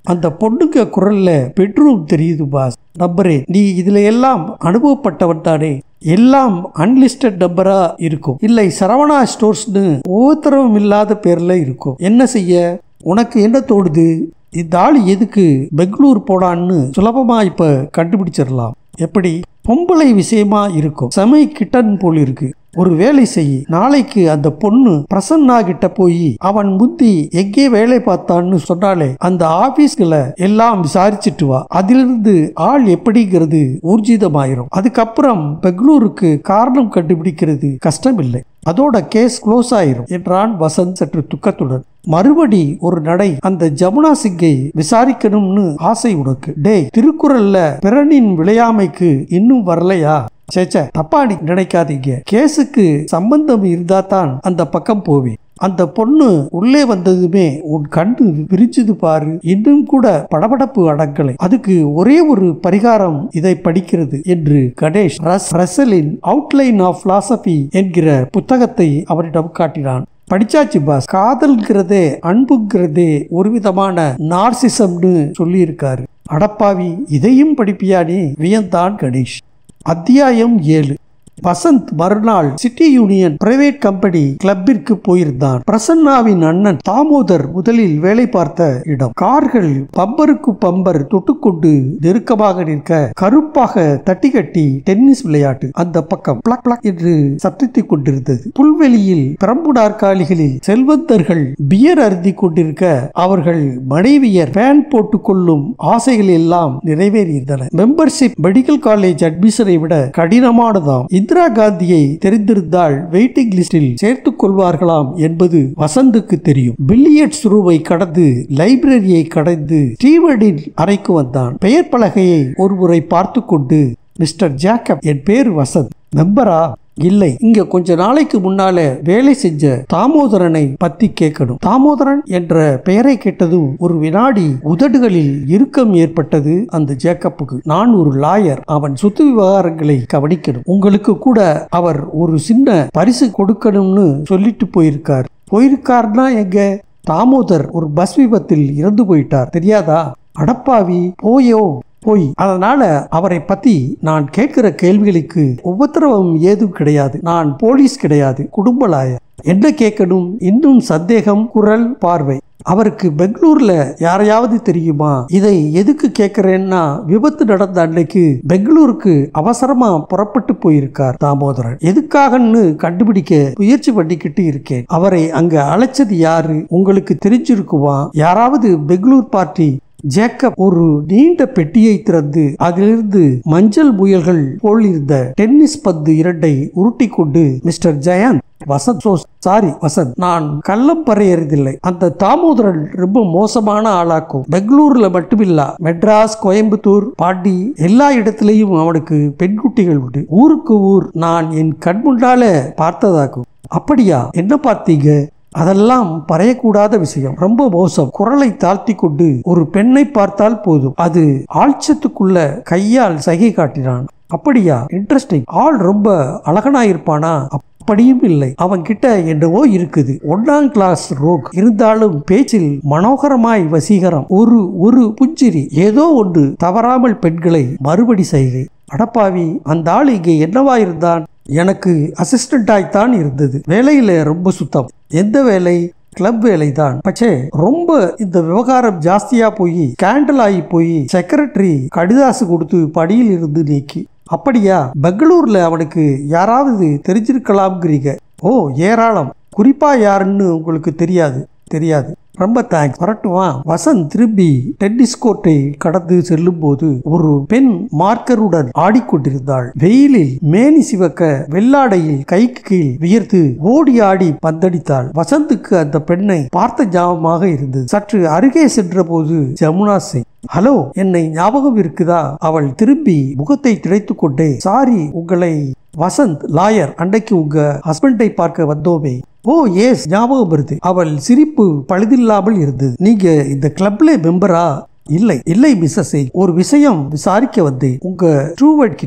அந்த பொண்ணுங்க குரல்ல பெட்ரூம் தெரியுது பாஸ் நம்பரே நீ இதுல எல்லாம் அனுபவப்பட்டவன் தானே எல்லாம் அன்லிஸ்டட் நம்பரா இருக்கும் இல்லை சரவணா ஸ்டோர்ஸ்னு ஒவ்வொருத்தரவும் இல்லாத பேர்ல இருக்கும் என்ன செய்ய உனக்கு என்ன தோணுது இந்த ஆள் எதுக்கு பெங்களூர் போடான்னு சுலபமா இப்ப கண்டுபிடிச்சிடலாம் எப்படி பொம்பளை விஷயமா இருக்கும் செமை கிட்டன் போல் இருக்கு ஒரு வேலை செய் நாளைக்கு அந்த பொண்ணு பிரசன்னா கிட்ட போய் அவன் முந்தி எங்கே வேலை பார்த்தான்னு சொன்னாலே அந்த ஆபீஸ்களை எல்லாம் விசாரிச்சுட்டு வா அதிலிருந்து ஆள் எப்படிங்கிறது ஊர்ஜிதமாயிரும் அதுக்கப்புறம் பெங்களூருக்கு காரணம் கண்டுபிடிக்கிறது கஷ்டம் இல்லை அதோட கேஸ் க்ளோஸ் ஆயிரும் என்றான் வசந்த் சற்று துக்கத்துடன் மறுபடி ஒரு நடை அந்த ஜமுனா சிங்கை விசாரிக்கணும்னு ஆசை உனக்கு டேய் திருக்குறள்ல பிறனின் விளையாமைக்கு இன்னும் வரலையா சேச்சே தப்பா நீ நினைக்காதீங்க கேஸுக்கு சம்பந்தம் இருந்தா தான் அந்த பக்கம் போவேன் அந்த பொண்ணு உள்ளே வந்ததுமே உன் கண்ணு விரிச்சது பாரு இன்னும் கூட படபடப்பு அடங்கலை அதுக்கு ஒரே ஒரு பரிகாரம் இதை படிக்கிறது என்று கணேஷ் ரஸ் ரசலின் அவுட்லைன் ஆஃப் பிலாசபி என்கிற புத்தகத்தை அவரிடம் காட்டினான் படிச்சாச்சு பாஸ் காதல்ங்கிறதே அன்புங்கிறதே ஒரு விதமான நார்சிசம்னு சொல்லியிருக்காரு அடப்பாவி இதையும் படிப்பியா நீ வியந்தான் கணேஷ் அத்தியாயம் ஏழு வசந்த் மறுநாள் சிட்டி யூனியன் பிரைவேட் கம்பெனி கிளப்பிற்கு போயிருந்தான் பிரசன்னாவின் அண்ணன் தாமோதர் முதலில் வேலை பார்த்த இடம் கார்கள் பம்பருக்கு பம்பர் தொட்டுக்கொண்டு நெருக்கமாக நிற்க கருப்பாக தட்டி கட்டி டென்னிஸ் விளையாட்டு அந்த பக்கம் பிளக் பிளக் என்று சப்தித்துக் கொண்டிருந்தது புல்வெளியில் பிரம்பு நாற்காலிகளில் செல்வந்தர்கள் பியர் அருந்தி கொண்டிருக்க அவர்கள் மனைவியர் பேன் போட்டுக் கொள்ளும் ஆசைகள் எல்லாம் நிறைவேறியிருந்தன மெம்பர்ஷிப் மெடிக்கல் காலேஜ் அட்மிஷனை விட கடினமானதாம் இந்திரா காந்தியை தெரிந்திருந்தால் வெயிட்டிங் லிஸ்டில் சேர்த்துக் கொள்வார்களாம் என்பது வசந்துக்கு தெரியும் பில்லியட்ஸ் ரூமை கடந்து லைப்ரரியை கடந்து ஸ்டீவர்டின் அறைக்கு வந்தான் பெயர் பலகையை ஒருமுறை பார்த்து கொண்டு மிஸ்டர் ஜாக்கப் என் பேர் வசந்த் மெம்பரா இல்லை இங்க கொஞ்ச நாளைக்கு முன்னால வேலை செஞ்ச தாமோதரனை பத்தி கேட்கணும் தாமோதரன் என்ற பெயரை கேட்டதும் ஒரு வினாடி உதடுகளில் இறுக்கம் ஏற்பட்டது அந்த ஜேக்கப்புக்கு நான் ஒரு லாயர் அவன் சொத்து விவகாரங்களை கவனிக்கணும் உங்களுக்கு கூட அவர் ஒரு சின்ன பரிசு கொடுக்கணும்னு சொல்லிட்டு போயிருக்கார் போயிருக்காருன்னா எங்க தாமோதர் ஒரு பஸ் விபத்தில் இறந்து போயிட்டார் தெரியாதா அடப்பாவி போயோ போய் அதனால அவரை பத்தி நான் கேட்கிற கேள்விகளுக்கு உபத்திரவம் ஏதும் கிடையாது நான் போலீஸ் கிடையாது குடும்ப லாயர் என்ன கேட்கணும் இன்னும் சந்தேகம் குரல் பார்வை அவருக்கு பெங்களூர்ல யாரையாவது தெரியுமா இதை எதுக்கு கேட்கிறேன்னா விபத்து நடந்த அன்னைக்கு பெங்களூருக்கு அவசரமா புறப்பட்டு போயிருக்கார் தாமோதரன் எதுக்காகன்னு கண்டுபிடிக்க முயற்சி பண்ணிக்கிட்டு இருக்கேன் அவரை அங்க அழைச்சது யாரு உங்களுக்கு தெரிஞ்சிருக்குமா யாராவது பெங்களூர் பார்ட்டி ஜேக்கப் ஒரு நீண்ட பெட்டியை திறந்து அதிலிருந்து மஞ்சள் முயல்கள் போல் இருந்த டென்னிஸ் பந்து இரண்டை உருட்டி கொண்டு mister Jayanth Vasanth so sorry Vasanth நான் கள்ளம் பறையறதில்லை அந்த தாமோதரன் ரொம்ப மோசமான ஆளாக்கும் பெங்களூர்ல மட்டுமில்ல மெட்ராஸ் கோயம்புத்தூர் பாண்டி எல்லா இடத்திலையும் அவனுக்கு பெண்குட்டிகள் உண்டு ஊருக்கு ஊர் நான் என் கண் முன்னால பார்த்ததாக்கும் அப்படியா என்ன பார்த்தீங்க அதெல்லாம் பறையக்கூடாத விஷயம் ரொம்ப மோசம் குரலை தாழ்த்தி கொண்டு ஒரு பெண்ணை பார்த்தால் போதும் அது ஆழ்ச்சத்துக்குள்ள கையால் சகை காட்டினான் அப்படியா இன்ட்ரெஸ்டிங் ஆள் ரொம்ப அழகனாயிருப்பானா அப்படியும் இல்லை அவன் கிட்ட என்னவோ இருக்குது ஒன்னாம் கிளாஸ் ரோக் இருந்தாலும் பேச்சில் மனோகரமாய் வசீகரம் ஒரு ஒரு புஞ்சிரி ஏதோ ஒன்று தவறாமல் பெண்களை மறுபடி செய்கை அடப்பாவி அந்த ஆள் இங்கே என்னவா இருந்தான் எனக்கு அசிஸ்டண்டாய்த்தான் இருந்தது வேலையில ரொம்ப சுத்தம் எந்த வேலை கிளப் வேலை தான் பச்சே ரொம்ப இந்த விவகாரம் ஜாஸ்தியா போய் ஸ்கேண்டல் ஆகி போய் செக்ரட்டரி கடிதாசு கொடுத்து படியில் இருந்து நீக்கி அப்படியா பெங்களூர்ல அவனுக்கு யாராவது தெரிஞ்சிருக்கலாம்ங்கிறீங்க ஓ ஏராளம் குறிப்பா யாருன்னு உங்களுக்கு தெரியாது தெரியாது ரொம்ப தேங்க்ஸ் வரட்டுமா வசந்த் திரும்பி டென்னிஸ் கோர்ட்டை கடந்து செல்லும் போது ஒரு பெண் மார்க்கருடன் ஆடிக்கொண்டிருந்தாள் வெயிலில் மேனி சிவக்க வெள்ளாடையில் கைக்கு கீழ் வியர்த்து ஓடி ஆடி பந்தடித்தாள் வசந்துக்கு அந்த பெண்ணை பார்த்த ஞாபகமாக இருந்தது சற்று அருகே சென்ற போது ஜமுனா சிங் ஹலோ என்னை ஞாபகம் இருக்குதா அவள் திரும்பி முகத்தை திளைத்து கொண்டே சாரி உங்களை வசந்த் லாயர் அன்னைக்கு உங்க ஹஸ்பண்டை பார்க்க வந்தோமே ஓ எஸ் ஞாபகம் வருது அவள் சிரிப்பு பழுதில்லாமல் இருந்தது நீங்க இந்த கிளப்ல மெம்பரா இல்லை இல்லை மிஸ்ஸஸ் ஒரு விஷயம் விசாரிக்க வந்தேன் உங்க ஸ்டூவர்ட் கிட்ட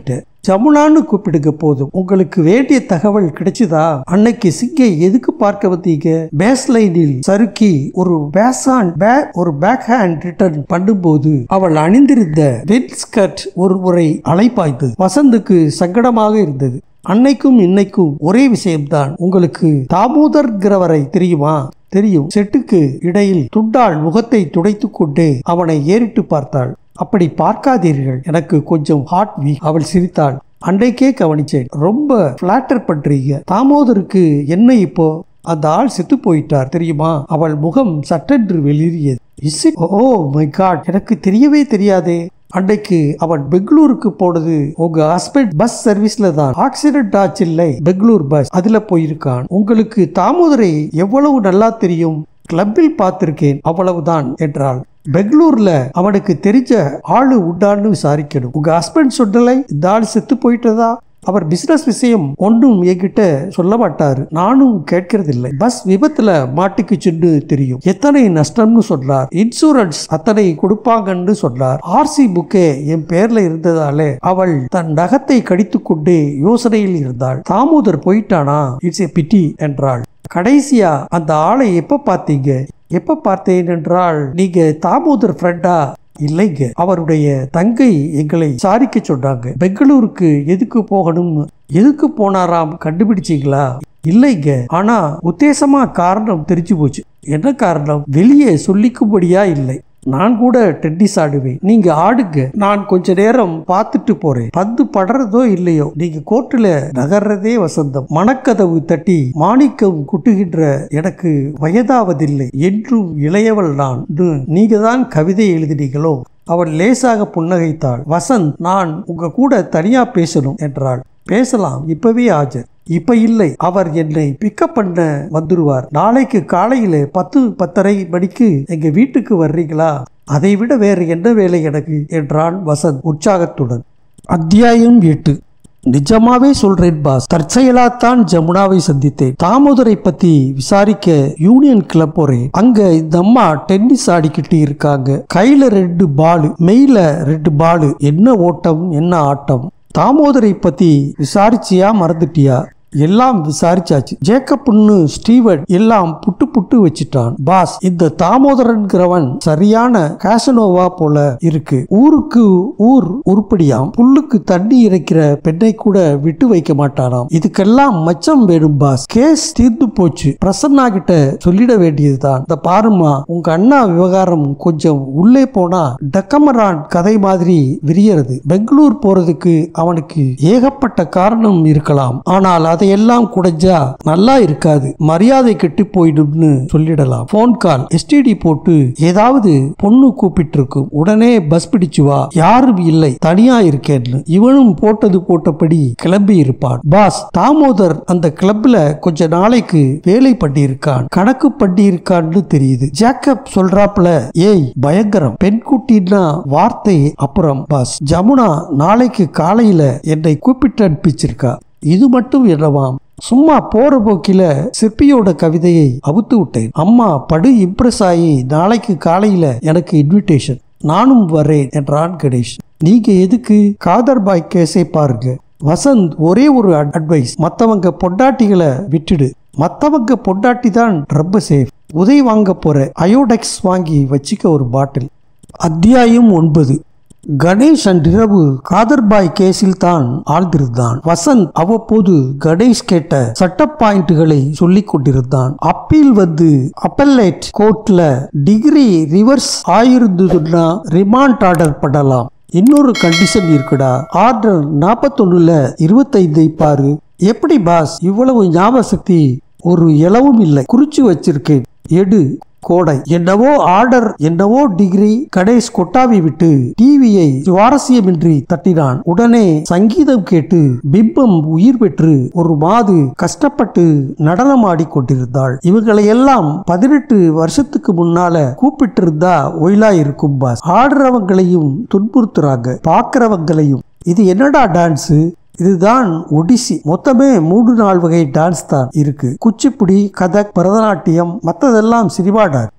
ஜமுனான்னு கூப்பிடுங்க போதும் உங்களுக்கு வேண்டிய தகவல் கிடைச்சுதா அன்னைக்கு சிங்கை எதுக்கு பார்க்க வந்தீங்க பேஸ் லைனில் சறுக்கி ஒரு பேசான் ஒரு பேக் ஹேண்ட் ரிட்டர்ன் பண்ணும்போது அவள் அணிந்திருந்த ரெட் ஸ்கர்ட் ஒரு முறை அலைப்பாய்ந்தது வசந்துக்கு சங்கடமாக இருந்தது அன்னைக்கும் இன்னைக்கும் ஒரே விஷயம்தான் உங்களுக்கு தாமோதர்கிறவரை தெரியுமா தெரியும் செட்டுக்கு இடையில் துண்டால் முகத்தை துடைத்துக் கொண்டு அவனை ஏறிட்டு பார்த்தாள் அப்படி பார்க்காதீர்கள் எனக்கு கொஞ்சம் ஹார்ட் வீக் அவள் சிரித்தாள் அன்றைக்கே கவனிச்சேன் ரொம்ப பிளாட்டர் பண்றீங்க தாமோதருக்கு என்ன இப்போ அந்த ஆள் செத்து போயிட்டார் தெரியுமா அவள் முகம் சட்டென்று வெளியேறியது is it oh my god எனக்கு தெரியவே தெரியாதே அன்னைக்கு அவன் பெங்களூருக்கு போனது உங்க ஹஸ்பண்ட் பஸ் சர்வீஸ்ல தான் ஆக்சிடென்ட் ஆச்சு இல்லை பெங்களூர் பஸ் அதுல போயிருக்கான் உங்களுக்கு தாமோதரை எவ்வளவு நல்லா தெரியும் கிளப்பில் பார்த்திருக்கேன் அவ்வளவுதான் என்றாள் பெங்களூர்ல அவனுக்கு தெரிஞ்ச ஆளு உண்டான்னு விசாரிக்கணும் உங்க ஹஸ்பண்ட் சொல்லலை இந்த ஆள் செத்து போயிட்டதா அவர் பிசினஸ் விஷயம் ஒன்றும் என்கிட்ட சொல்ல மாட்டாரு நானும் கேட்கறதில்லை பஸ் விபத்துல மாட்டிக்குச்சுன்னு தெரியும் எத்தனை நஷ்டம்னு சொன்னார் இன்சூரன்ஸ் அத்தனை கொடுப்பாங்கன்னு சொன்னார் ஆர்சி புக்கே என் பேர்ல இருந்ததாலே அவள் தன் நகத்தை கடித்து கொண்டு யோசனையில் இருந்தாள் தாமோதர் போயிட்டானா இட்ஸ் ஏ பிட்டி என்றாள் கடைசியா அந்த ஆளை எப்ப பார்த்தீங்க எப்ப பார்த்தேன் என்றால் நீங்க தாமோதர் ஃப்ரெண்டா இல்லைங்க அவருடைய தங்கை எங்களை விசாரிக்க சொன்னாங்க பெங்களூருக்கு எதுக்கு போகணும் எதுக்கு போனாராம் கண்டுபிடிச்சீங்களா இல்லைங்க ஆனா உத்தேசமா காரணம் தெரிஞ்சு போச்சு என்ன காரணம் வெளியே சொல்லிக்கும்படியா இல்லை நான் கூட டென்னிஸ் ஆடுவேன் நீங்க ஆடுங்க நான் கொஞ்ச நேரம் பார்த்துட்டு போறேன் பந்து படுறதோ இல்லையோ நீங்க கோர்ட்டுல நகர்றதே வசந்தம் மணக்கதவு தட்டி மாணிக்கம் குட்டுகின்ற எனக்கு வயதாவதில்லை என்றும் இளையவள் நான் நீங்க தான் கவிதை எழுதினீங்களோ அவள் லேசாக புன்னகைத்தாள் வசந்த் நான் உங்க கூட தனியா பேசணும் என்றாள் பேசலாம் இப்பவே ஆஜர் இப்ப இல்லை அவர் என்னை பிக்கப் பண்ண வந்துருவார் நாளைக்கு காலையில பத்து பத்தரை மணிக்கு எங்க வீட்டுக்கு வர்றீங்களா அதை விட வேறு என்ன வேலை எனக்கு என்றான் வசந்த் உற்சாகத்துடன் அத்தியாயம் எட்டு நிஜமாவே சொல்றேன் பாஸ் தற்செயலாத்தான் ஜமுனாவை சந்தித்தேன் தாமோதரை பத்தி விசாரிக்க யூனியன் கிளப் போறேன் அங்க இந்த அம்மா டென்னிஸ் ஆடிக்கிட்டு இருக்காங்க கையில ரெண்டு பாலு மெயில ரெண்டு பாலு என்ன ஓட்டம் என்ன ஆட்டம் தாமோதரை பத்தி விசாரிச்சியா மறந்துட்டியா எல்லாம் விசாரிச்சாச்சு ஜேக்கப்னு ஸ்டீவன் எல்லாம் புட்டு புட்டு வச்சிட்டான் பாஸ் இந்த தாமோதரன்கிறவன் சரியான காசனோவா போல இருக்கு ஊருக்கு ஊர் உருப்படியாம் புல்லுக்கு தண்ணி இறைக்கிற பெண்ணை கூட விட்டு வைக்க மாட்டானாம் இதுக்கெல்லாம் மச்சம் வேணும் பாஸ் கேஸ் தீர்ந்து போச்சு பிரசன்னா கிட்ட சொல்லிட வேண்டியதுதான் இந்த பாருமா உங்க அண்ணா விவகாரம் கொஞ்சம் உள்ளே போனா டக்கமரான் கதை மாதிரி விரியறது பெங்களூர் போறதுக்கு அவனுக்கு ஏகப்பட்ட காரணம் இருக்கலாம் ஆனால் அதை எல்லாம் குடைஞ்சா நல்லா இருக்காது மரியாதை கெட்டு போயிடும்னு சொல்லிடலாம் போன் கால் எஸ்டிடி போட்டு ஏதாவது பொண்ணு கூப்பிட்டு இருக்கும் உடனே பஸ் பிடிச்சு வா யாரும் இல்லை தனியா இருக்கேன்னு இவனும் போட்டது போட்டபடி கிளம்பி இருப்பான் பாஸ் தாமோதர் அந்த கிளப்ல கொஞ்ச நாளைக்கு வேலை பண்ணி இருக்கான் கணக்கு பண்ணி இருக்கான்னு தெரியுது ஜேக்கப் சொல்றாப்ல ஏய் பயங்கரம் பெண் குட்டின்னா வார்த்தை அப்புறம் பாஸ் ஜமுனா நாளைக்கு காலையில என்னை கூப்பிட்டு அனுப்பிச்சிருக்கா இது மட்டும் என்னவாம் சும்மா போற போக்கில சிற்பியோட கவிதையை அவுத்து விட்டேன் அம்மா படு இம்ப்ரெஸ் ஆகி நாளைக்கு காலையில எனக்கு இன்விடேஷன் நானும் வரேன் என்றான் கணேஷ் நீங்க எதுக்கு காதர் பாய் கேஸை பாருங்க வசந்த் ஒரே ஒரு அட்வைஸ் மத்தவங்க பொண்டாட்டிகளை விட்டுடு மத்தவங்க பொண்டாட்டி தான் ரொம்ப சேஃப் உதவி வாங்க போற அயோடெக்ஸ் வாங்கி வச்சுக்க ஒரு பாட்டில் அத்தியாயம் ஒன்பது கணேஷ் அன்றிரவு காதர்பாய் கேஸில் தான் ஆழ்ந்திருந்தான் வசந்த் அவ்வப்போது கணேஷ் கேட்ட சட்ட பாயிண்ட்களை சொல்லிக் கொண்டிருந்தான் அப்பீல் வந்து அப்பல்லேட் கோர்ட்ல டிகிரி ரிவர்ஸ் ஆயிருந்ததுன்னா ரிமாண்ட் ஆர்டர் பண்ணலாம் இன்னொரு கண்டிஷன் இருக்குடா ஆர்டர் நாற்பத்தொன்னுல இருபத்தைந்தை பாரு எப்படி பாஸ் இவ்வளவு ஞாபக சக்தி ஒரு இளவும் இல்லை குறிச்சு வச்சிருக்கேன் எடு கோடை என்னவோ ஆர்டர் என்னவோ டிகிரி கணேஷ் கொட்டாவி விட்டு டிவியை சுவாரஸ்யமின்றி தட்டினான் உடனே சங்கீதம் கேட்டு பிம்பம் உயிர் பெற்று ஒரு மாது கஷ்டப்பட்டு நடனமாடி கொண்டிருந்தாள் இவங்களை எல்லாம் பதினெட்டு வருஷத்துக்கு முன்னால கூப்பிட்டு இருந்தா ஒயிலா இருக்கும் பாஸ் ஆடுறவங்களையும் துன்புறுத்துறாங்க பாக்குறவங்களையும் இது என்னடா டான்ஸ் இதுதான் ஒடிசி மொத்தமே மூன்று நாள் வகை டான்ஸ் தான் இருக்கு குச்சிப்புடி கதக் பரதநாட்டியம் மத்ததெல்லாம் சினிமா டான்ஸ்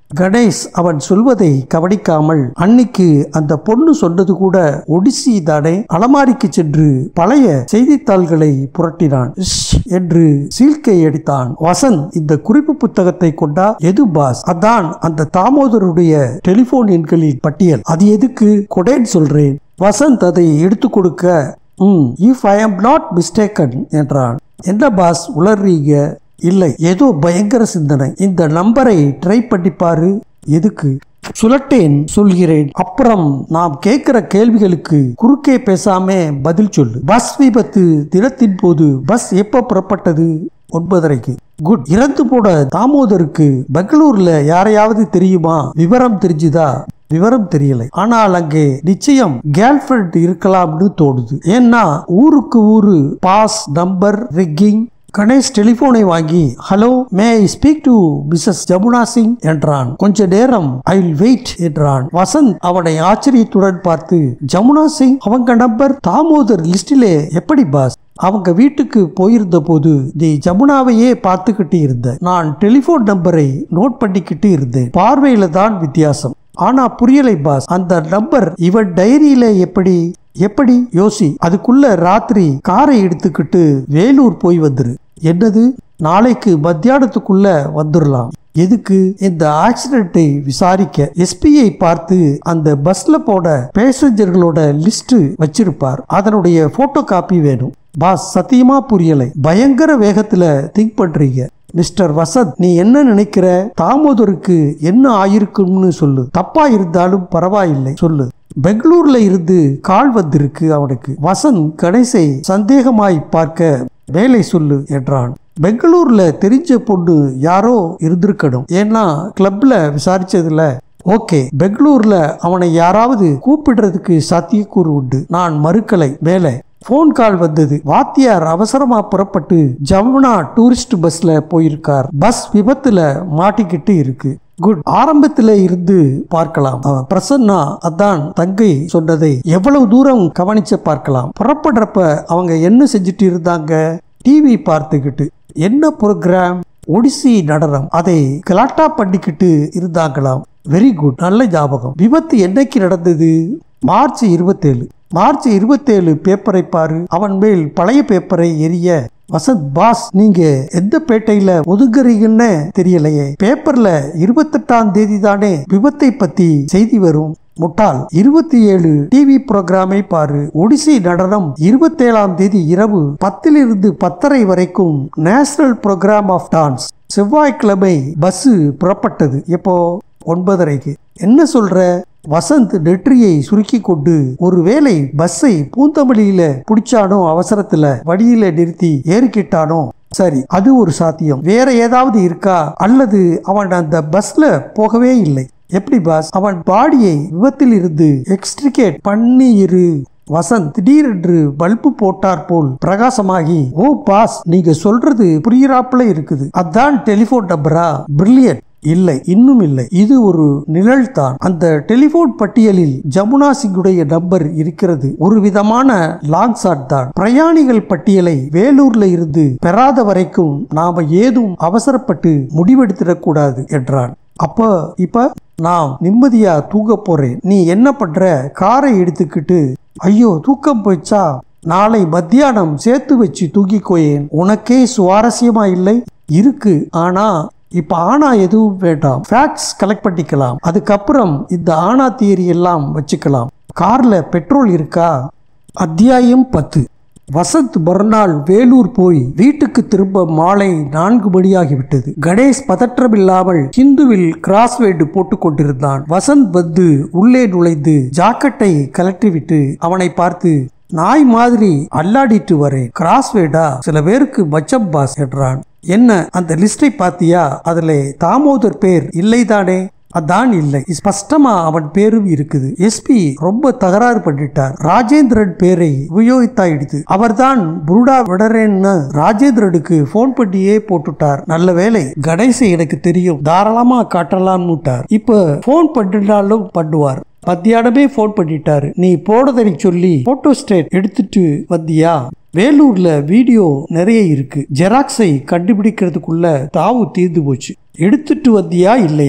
கணேஷ் அவன் சொல்வதை கவனிக்காமல் அன்னைக்கு அந்த பொண்ணு சொன்னது கூட ஒடிசி தானே அலமாரிக்கு சென்று பழைய செய்தித்தாள்களை புரட்டினான் இஷ் என்று சீழ்க்கை அடித்தான் வசந்த் இந்த குறிப்பு புத்தகத்தை கொண்டா எது பாஸ் அதான் அந்த தாமோதருடைய டெலிபோன் எண்களின் பட்டியல் அது எதுக்கு கொடேன் சொல்றேன் வசந்த் அதை எடுத்து கொடுக்க ம் if I am not mistaken என்றான் என்ன பாஸ் உளறீங்க இல்லை ஏதோ பயங்கர சிந்தனை இந்த நம்பரை ட்ரை பண்ணி பாரு எதுக்கு சுலட்டேன் சொல்கிறேன் அப்புறம் நாம் கேட்கிற கேள்விகளுக்கு குறுக்கே பேசாம பதில் சொல்லு பஸ் விபத்து தினத்தின் போது பஸ் எப்ப புறப்பட்டது ஒன்பதரைக்கு குட் இறந்து போன தாமோதருக்கு பெங்களூர்ல யாரையாவது தெரியுமா விவரம் தெரிஞ்சுதா விவரம் தெரியல ஆனால் அங்கே நிச்சயம் கேர்ள் ஃபிரெண்ட் இருக்கலாம்னு தோணுது ஏன்னா ஊருக்கு ஊரு பாஸ் நம்பர் ரிக்கிங் கணேஷ் டெலிபோனை வாங்கி hello may I speak to missus Jamuna Singh என்றான் கொஞ்ச நேரம் ஐ வில் வெயிட் என்றான் வசந்த் அவனை ஆச்சரியத்துடன் பார்த்து ஜமுனா சிங் அவங்க நம்பர் தாமோதர் லிஸ்டிலே எப்படி பாஸ் அவங்க வீட்டுக்கு போயிருந்த போது நீ ஜமுனாவையே பார்த்துக்கிட்டு இருந்த நான் டெலிபோன் நம்பரை நோட் பண்ணிக்கிட்டு இருந்தேன் பார்வையில தான் வித்தியாசம் ஆனா புரியலை பாஸ் அந்த நம்பர் இவன் டைரியில எப்படி எப்படி யோசி அதுக்குள்ள ராத்திரி காரை எடுத்துக்கிட்டு வேலூர் போய் வந்துரு என்னது நாளைக்கு மத்தியானத்துக்குள்ள வந்துடலாம் எதுக்கு இந்த ஆக்சிடென்ட்டை விசாரிக்க எஸ்பியை பார்த்து அந்த பஸ்ல போன பேசஞ்சர்களோட லிஸ்ட் வச்சிருப்பார் அதனுடைய போட்டோ காப்பி வேணும் பாஸ் சத்தியமா புரியலை பயங்கர வேகத்துல திங்க் பண்றீங்க மிஸ்டர் வசந்த் நீ என்ன நினைக்கிற தாமோதருக்கு என்ன ஆயிருக்கும்னு சொல்லு தப்பா இருந்தாலும் பரவாயில்லை சொல்லு பெங்களூர்ல இருந்து கால் வந்திருக்கு அவனுக்கு வசந்த் கணேசை சந்தேகமாய் பார்க்க வேலை சொல்லு என்றான் பெங்களூர்ல தெரிஞ்ச பொண்ணு யாரோ இருந்திருக்கணும் ஏன்னா கிளப்ல விசாரிச்சதுல ஓகே பெங்களூர்ல அவனை யாராவது கூப்பிடுறதுக்கு சாத்தியக்கூறு உண்டு நான் மறுக்கலை மேலே ஃபோன் கால் வந்தது வாத்தியார் அவசரமா புறப்பட்டு ஜமுனா டூரிஸ்ட் பஸ்ல போயிருக்கார் பஸ் விபத்துல மாட்டிக்கிட்டு இருக்கு குட் ஆரம்பத்துல இருந்து பார்க்கலாம் அவன் பிரசன்னா அதான் தங்கை சொன்னதை எவ்வளவு தூரம் கவனிச்சு பார்க்கலாம் புறப்படுறப்ப அவங்க என்ன செஞ்சுட்டு இருந்தாங்க டிவி பார்த்துக்கிட்டு என்ன ப்ரோக்ராம் ஒடிசி நடனம் அதை கலாட்டா பண்ணிக்கிட்டு இருந்தாங்களாம் வெரி குட் நல்ல ஞாபகம் விபத்து என்னைக்கு நடந்தது மார்ச் இருபத்தேழு மார்ச் இருபத்தேழு பேப்பரை பாரு அவன் மேல் பழைய பேப்பரை எரிய வசந்த் பாஸ் நீங்க எந்த பேட்டையில ஒதுங்குறீங்கன்னு தெரியலையே பேப்பர்ல இருபத்தெட்டாம் தேதி தானே விபத்தை பத்தி செய்தி வரும் முட்டாள் இருபத்தி ஏழு டிவி புரோகிராமை பாரு ஒடிசி நடனம் இருபத்தேழாம் தேதி இரவு பத்திலிருந்து பத்தரை வரைக்கும் நேஷனல் புரோகிராம் ஆஃப் டான்ஸ் செவ்வாய்க்கிழமை பஸ் புறப்பட்டது எப்போ ஒன்பதரைக்கு என்ன சொல்ற வசந்த் நெற்றியை சுருக்கி கொண்டு ஒருவேளை பஸ்ஸை பூந்தமல்லியில பிடிச்சானோ அவசரத்துல வழியில நிறுத்தி ஏறிக்கிட்டானோ சரி அது ஒரு சாத்தியம் வேற ஏதாவது இருக்கா அல்லது அவன் அந்த பஸ்ல போகவே இல்லை எப்படி பாஸ் அவன் பாடியை விபத்தில் இருந்து எக்ஸ்ட்ரிகேட் பண்ணி இரு வசந்த் திடீரென்று பல்பு போட்டார் போல் பிரகாசமாகி ஓ பாஸ் நீங்க சொல்றது புரியிறாப்புல இருக்குது அதான் டெலிபோன் நம்பரா பிரில்லியன் இல்லை இன்னும் இல்லை இது ஒரு நிழல் தான் அந்த டெலிபோன் பட்டியலில் ஜமுனா சிங்குடைய நம்பர் இருக்கிறது ஒரு விதமான லாங் ஷாட் தான் பிரயாணிகள் பட்டியலை வேலூர்ல இருந்து பெறாத வரைக்கும் நாம ஏதும் அவசரப்பட்டு முடிவெடுத்திடக் கூடாது என்றான் அப்ப இப்ப நான் நிம்மதியா தூங்க போறேன் நீ என்ன பண்ற காரை எடுத்துக்கிட்டு ஐயோ தூக்கம் போயிச்சா நாளை மத்தியானம் சேர்த்து வச்சு தூங்கிக்கோயேன் உனக்கே சுவாரஸ்யமா இல்லை இருக்கு ஆனா இப்ப ஆனா எதுவும் வேண்டாம் ஃபேக்ட்ஸ் கலெக்ட் பண்ணிக்கலாம் அதுக்கப்புறம் இந்த ஆனா தியரி எல்லாம் வச்சுக்கலாம் கார்ல பெட்ரோல் இருக்கா அத்தியாயம் பத்து வசந்த் மறுநாள் வேலூர் போய் வீட்டுக்கு திரும்ப மாலை நான்கு மணியாகிவிட்டது கணேஷ் பதற்றமில்லாமல் ஹிந்துவில் கிராஸ்வேடு போட்டுக் கொண்டிருந்தான் வசந்த் வந்து உள்ளே நுழைந்து ஜாக்கெட்டை கலட்டிவிட்டு அவனை பார்த்து நாய் மாதிரி அல்லாடிட்டு வரேன் கிராஸ்வேடா சில பேருக்கு மச்சம் பாஸ் என்றான் என்ன அந்த லிஸ்டை பாத்தியா அதுல தாமோதர் பேர் இல்லைதானே அதான் இல்லை ஸ்பஷ்டமா அவன் பேரும் இருக்குது எஸ்பி ரொம்ப தகராறு பண்ணிட்டார் ராஜேந்திரன் பேரை உபயோகித்தாயிடுது அவர்தான் புருடா விடறேன்னு ராஜேந்திரனுக்கு போன் பண்ணியே போட்டுட்டார் நல்ல வேலை கணேசை எனக்கு தெரியும் தாராளமா காட்டலாம்னுட்டார் இப்ப போன் பண்ணினாலும் பண்ணுவார் மத்தியானமே போன் பண்ணிட்டாரு நீ போனதை சொல்லி போட்டோ ஸ்டேட் எடுத்துட்டு வந்தியா வேலூர்ல வீடியோ நிறைய இருக்கு ஜெராக்ஸை கண்டுபிடிக்கிறதுக்குள்ள தாவு தீர்ந்து போச்சு எடுத்துட்டு வந்தியா இல்லையா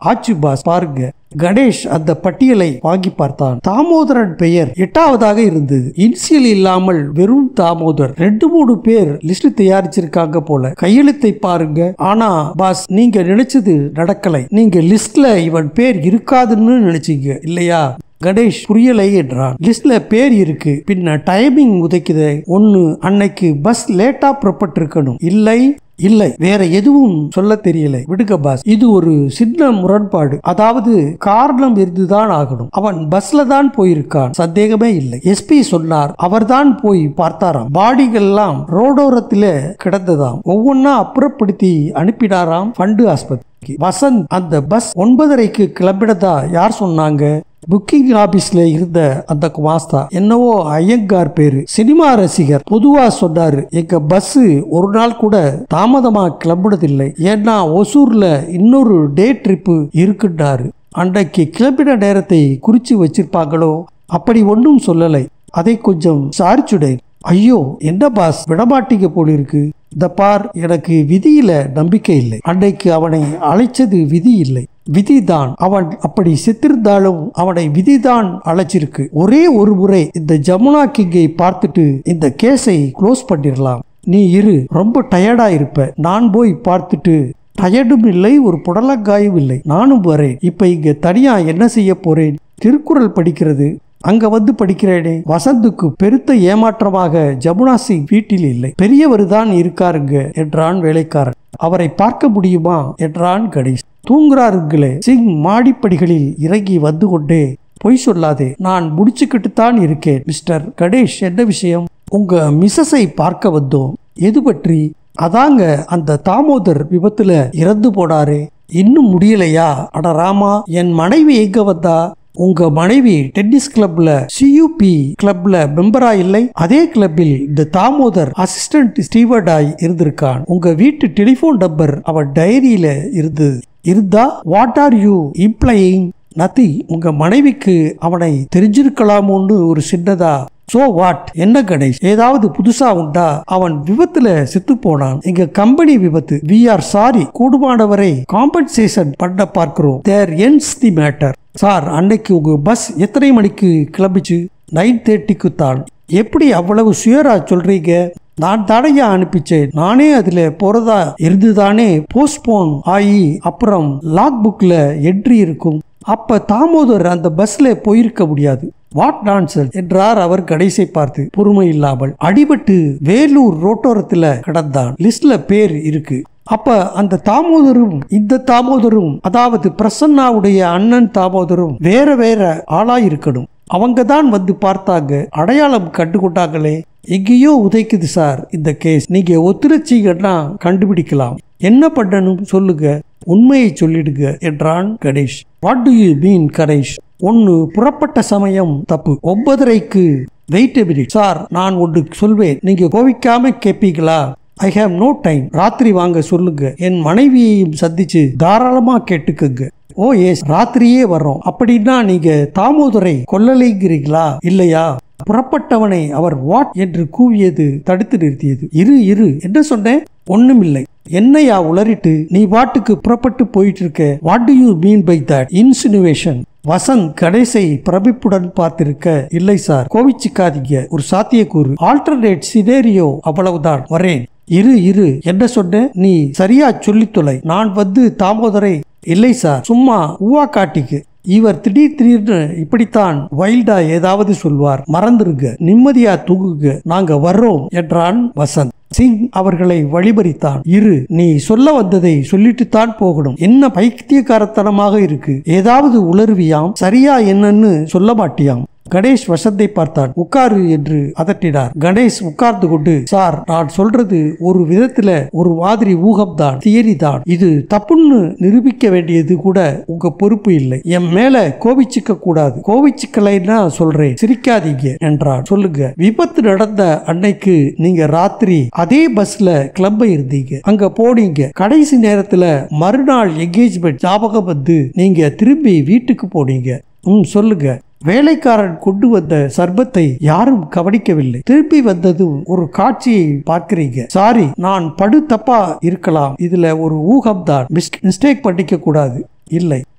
ஆச்சு பாஸ் பாருங்க கணேஷ் அந்த பட்டியலை வாங்கி பார்த்தான் தாமோதரன் பெயர் எட்டாவதாக இருந்தது இன்சியல் இல்லாமல் வெறும் தாமோதர் ரெண்டு மூணு பேர் லிஸ்ட் தயாரிச்சிருக்காங்க போல கையெழுத்தை பாருங்க ஆனா பாஸ் நீங்க நினைச்சது நடக்கலை நீங்க லிஸ்ட்ல இவன் பேர் இருக்காதுன்னு நினைச்சீங்க இல்லையா கணேஷ் புரியலை என்றான் லிஸ்ட்ல பேர் இருக்கு பின்ன டைமிங் உதைக்குதே ஒன்னு அன்னைக்கு பஸ் லேட்டா புறப்பட்டிருக்கணும் இல்லை இல்லை வேற எதுவும் சொல்ல தெரியல விடுங்க பாஸ் இது ஒரு சின்ன முரண்பாடு அதாவது காரணம் இருந்துதான் ஆகணும் அவன் பஸ்ல தான் போயிருக்கான் சந்தேகமே இல்லை எஸ்பி சொன்னார் அவர்தான் போய் பார்த்தாராம் பாடிகள்லாம் ரோடோரத்தில கிடந்ததாம் ஒவ்வொன்னா அப்புறப்படுத்தி அனுப்பினாராம் ஃபண்டு ஆஸ்பத்திரிக்கு வசந்த் அந்த பஸ் ஒன்பதரைக்கு கிளம்பினதா யார் சொன்னாங்க புக்கிங் ஆபீஸ்ல இருந்த அந்த குமாஸ்தா என்னவோ ஐயங்கார் பேரு சினிமா ரசிகர் பொதுவா சொன்னாரு எங்க பஸ் ஒரு நாள் கூட தாமதமா கிளம்புனதில்லை ஏன்னா ஒசூர்ல இன்னொரு டே ட்ரிப்பு இருக்குன்னாரு அன்றைக்கு கிளம்பின நேரத்தை குறிச்சு வச்சிருப்பாங்களோ அப்படி ஒன்றும் சொல்லலை அதை கொஞ்சம் சாரிச்சுடேன் ஐயோ என்ன பாஸ் விடமாட்டீங்க போலிருக்கு இந்த பார் எனக்கு விதியில நம்பிக்கை இல்லை அன்னைக்கு அவனை அழைச்சது விதி இல்லை விதிதான் அவன் அப்படி செத்திருந்தாலும் அவனை விதிதான் அழைச்சிருக்கு ஒரே ஒரு முறை இந்த ஜமுனா கிங்கை பார்த்துட்டு இந்த கேஸை க்ளோஸ் பண்ணிடலாம் நீ இரு ரொம்ப டயர்டா இருப்ப நான் போய் பார்த்துட்டு டயர்டும் இல்லை ஒரு புடலங்காயும் இல்லை நானும் வரேன் இப்ப இங்க தனியா என்ன செய்ய போறேன் திருக்குறள் படிக்கிறது அங்க வந்து படிக்கிறேனே வசந்துக்கு பெருத்த ஏமாற்றமாக ஜமுனா சிங் வீட்டில் இல்லை பெரியவர் தான் இருக்காருங்க என்றான் வேலைக்காரன் அவரை பார்க்க முடியுமா என்றான் கணேஷ் தூங்குறாருங்களே சிங் மாடிப்படிகளில் இறங்கி வந்து கொண்டே பொய் சொல்லாதே நான் முடிச்சுக்கிட்டு தான் இருக்கேன் மிஸ்டர் கணேஷ் என்ன விஷயம் உங்க மிஸ்ஸஸை பார்க்க வந்தோம் எது பற்றி அதாங்க அந்த தாமோதர் விபத்துல இறந்து போனாரே இன்னும் முடியலையா அட ராமா என் மனைவி எங்க வந்தா உங்க மனைவி டென்னிஸ் கிளப்ல சியூபி கிளப்ல மெம்பரா இல்லை அதே கிளப்பில் இந்த தாமோதர் அசிஸ்டன்ட் ஸ்டீவர்டாய் இருந்திருக்கான் உங்க வீட்டு டெலிபோன் நம்பர் அவன் டைரியில இருந்தது இருந்தா வாட் ஆர் யூ இம்ப்ளையிங் நத்தி உங்க மனைவிக்கு அவனை தெரிஞ்சிருக்கலாமோன்னு ஒரு சின்னதா சோ வாட் என்ன கணேஷ் ஏதாவது புதுசா உண்டா அவன் விபத்துல செத்து போனான் எங்க கம்பெனி விபத்து வி ஆர் சாரி கூடுமானவரை காம்பன்சேஷன் பண்ண பார்க்கிறோம் there ends the matter sir அன்னைக்கு உங்க பஸ் எத்தனை மணிக்கு கிளம்பிச்சு நைன் தேர்ட்டிக்கு தான் எப்படி அவ்வளவு சுயரா சொல்றீங்க நான் தடையா அனுப்பிச்சேன் நானே அதுல போறதா இருந்துதானே போஸ்ட்போன் ஆகி அப்புறம் லாக் புக்ல என்ட்ரி இருக்கும் அப்ப தாமோதர் அந்த பஸ்ல போயிருக்க முடியாது வாட் நான்சன் என்றார் அவர் கடைசை பார்த்து பொறுமை இல்லாமல் அடிபட்டு வேலூர் ரோட்டோரத்துல கிடந்தான் லிஸ்ட்ல பேர் இருக்கு அப்ப அந்த தாமோதரும் இந்த தாமோதரும் அதாவது பிரசன்னாவுடைய அண்ணன் தாமோதரும் வேற வேற ஆளா இருக்கணும் அவங்க தான் வந்து பார்த்தாங்க அடையாளம் கண்டு கொண்டாங்களே எங்கேயோ உதைக்குது சார் இந்த கேஸ் நீங்க ஒத்துழைச்சீங்கன்னா கண்டுபிடிக்கலாம் என்ன பண்ணணும் சொல்லுங்க உண்மையை சொல்லிடுங்க என்றான் Ganesh what do you mean Ganesh ஒன்னு புறப்பட்ட சமயம் தப்பு ஒன்பதரைக்கு வெயிட் மினிட் சார் நான் ஒன்று சொல்வேன் நீங்க கோவிக்காம கேட்பீங்களா ஐ ஹேவ் நோ டைம் ராத்திரி வாங்க சொல்லுங்க என் மனைவியையும் சந்திச்சு தாராளமா கேட்டுக்குங்க ஓ எஸ் ராத்திரியே வர்றோம் அப்படின்னா நீங்க தாமோதரை கொல்லலைங்கிறீங்களா இல்லையா புறப்பட்டவனை அவர் வாட் என்று கூவியது தடுத்து நிறுத்தியது இரு இரு என்ன சொன்னேன் ஒண்ணுமில்லை என்னையா உளறிட்டு நீ வாட்டுக்கு புறப்பட்டு போயிட்டு இருக்க what do you mean by that insinuation Vasanth கணேசை பிரமிப்புடன் பார்த்திருக்க இல்லை சார் கோவிச்சுக்காதீங்க ஒரு சாத்தியக்கூறு ஆல்டர்னேட் சினேரியோ அவ்வளவுதான் வரேன் இரு இரு என்ன சொன்ன நீ சரியா சொல்லித் தொலை நான் வந்து தாமோதரை இல்லை சார் சும்மா ஊவா காட்டிக்கு இவர் திடீர் திடீர்னு இப்படித்தான் வைல்டா ஏதாவது சொல்வார் மறந்துருங்க நிம்மதியா தூங்குங்க நாங்க வர்றோம் என்றான் வசந்த் சிங் அவர்களை வழிபறித்தான் இரு நீ சொல்ல வந்ததை சொல்லிட்டு தான் போகணும் என்ன பைத்தியக்காரத்தனமாக இருக்கு ஏதாவது உளறுவியாம் சரியா என்னன்னு சொல்ல மாட்டியாம் கணேஷ் வசந்தை பார்த்தான் உட்காரு என்று அதட்டினார் கணேஷ் உட்கார்ந்து கொண்டு சார் நான் சொல்றது ஒரு விதத்துல ஒரு மாதிரி ஊகம்தான் தியரி தான் இது தப்புன்னு நிரூபிக்க வேண்டியது கூட உங்க பொறுப்பு இல்லை என் மேல கோபிச்சுக்க கூடாது கோபிச்சுக்கலைன்னா சொல்றேன் சிரிக்காதீங்க என்றான் சொல்லுங்க விபத்து நடந்த அன்னைக்கு நீங்க ராத்திரி அதே பஸ்ல கிளம்ப இருந்தீங்க அங்க போனீங்க கடைசி நேரத்துல மறுநாள் என்கேஜ்மெண்ட் ஞாபகம் வந்து நீங்க திரும்பி வீட்டுக்கு போனீங்க ம் சொல்லுங்க வேலைக்காரன் கொண்டு வந்த சர்பத்தை யாரும் கவனிக்கவில்லை திருப்பி வந்ததும் ஒரு காட்சியை பார்க்கிறீங்க சாரி நான் படு தப்பா இருக்கலாம் இதுல ஒரு ஊகம் தான் மிஸ்டேக் பண்ணிக்க கூடாது இல்லை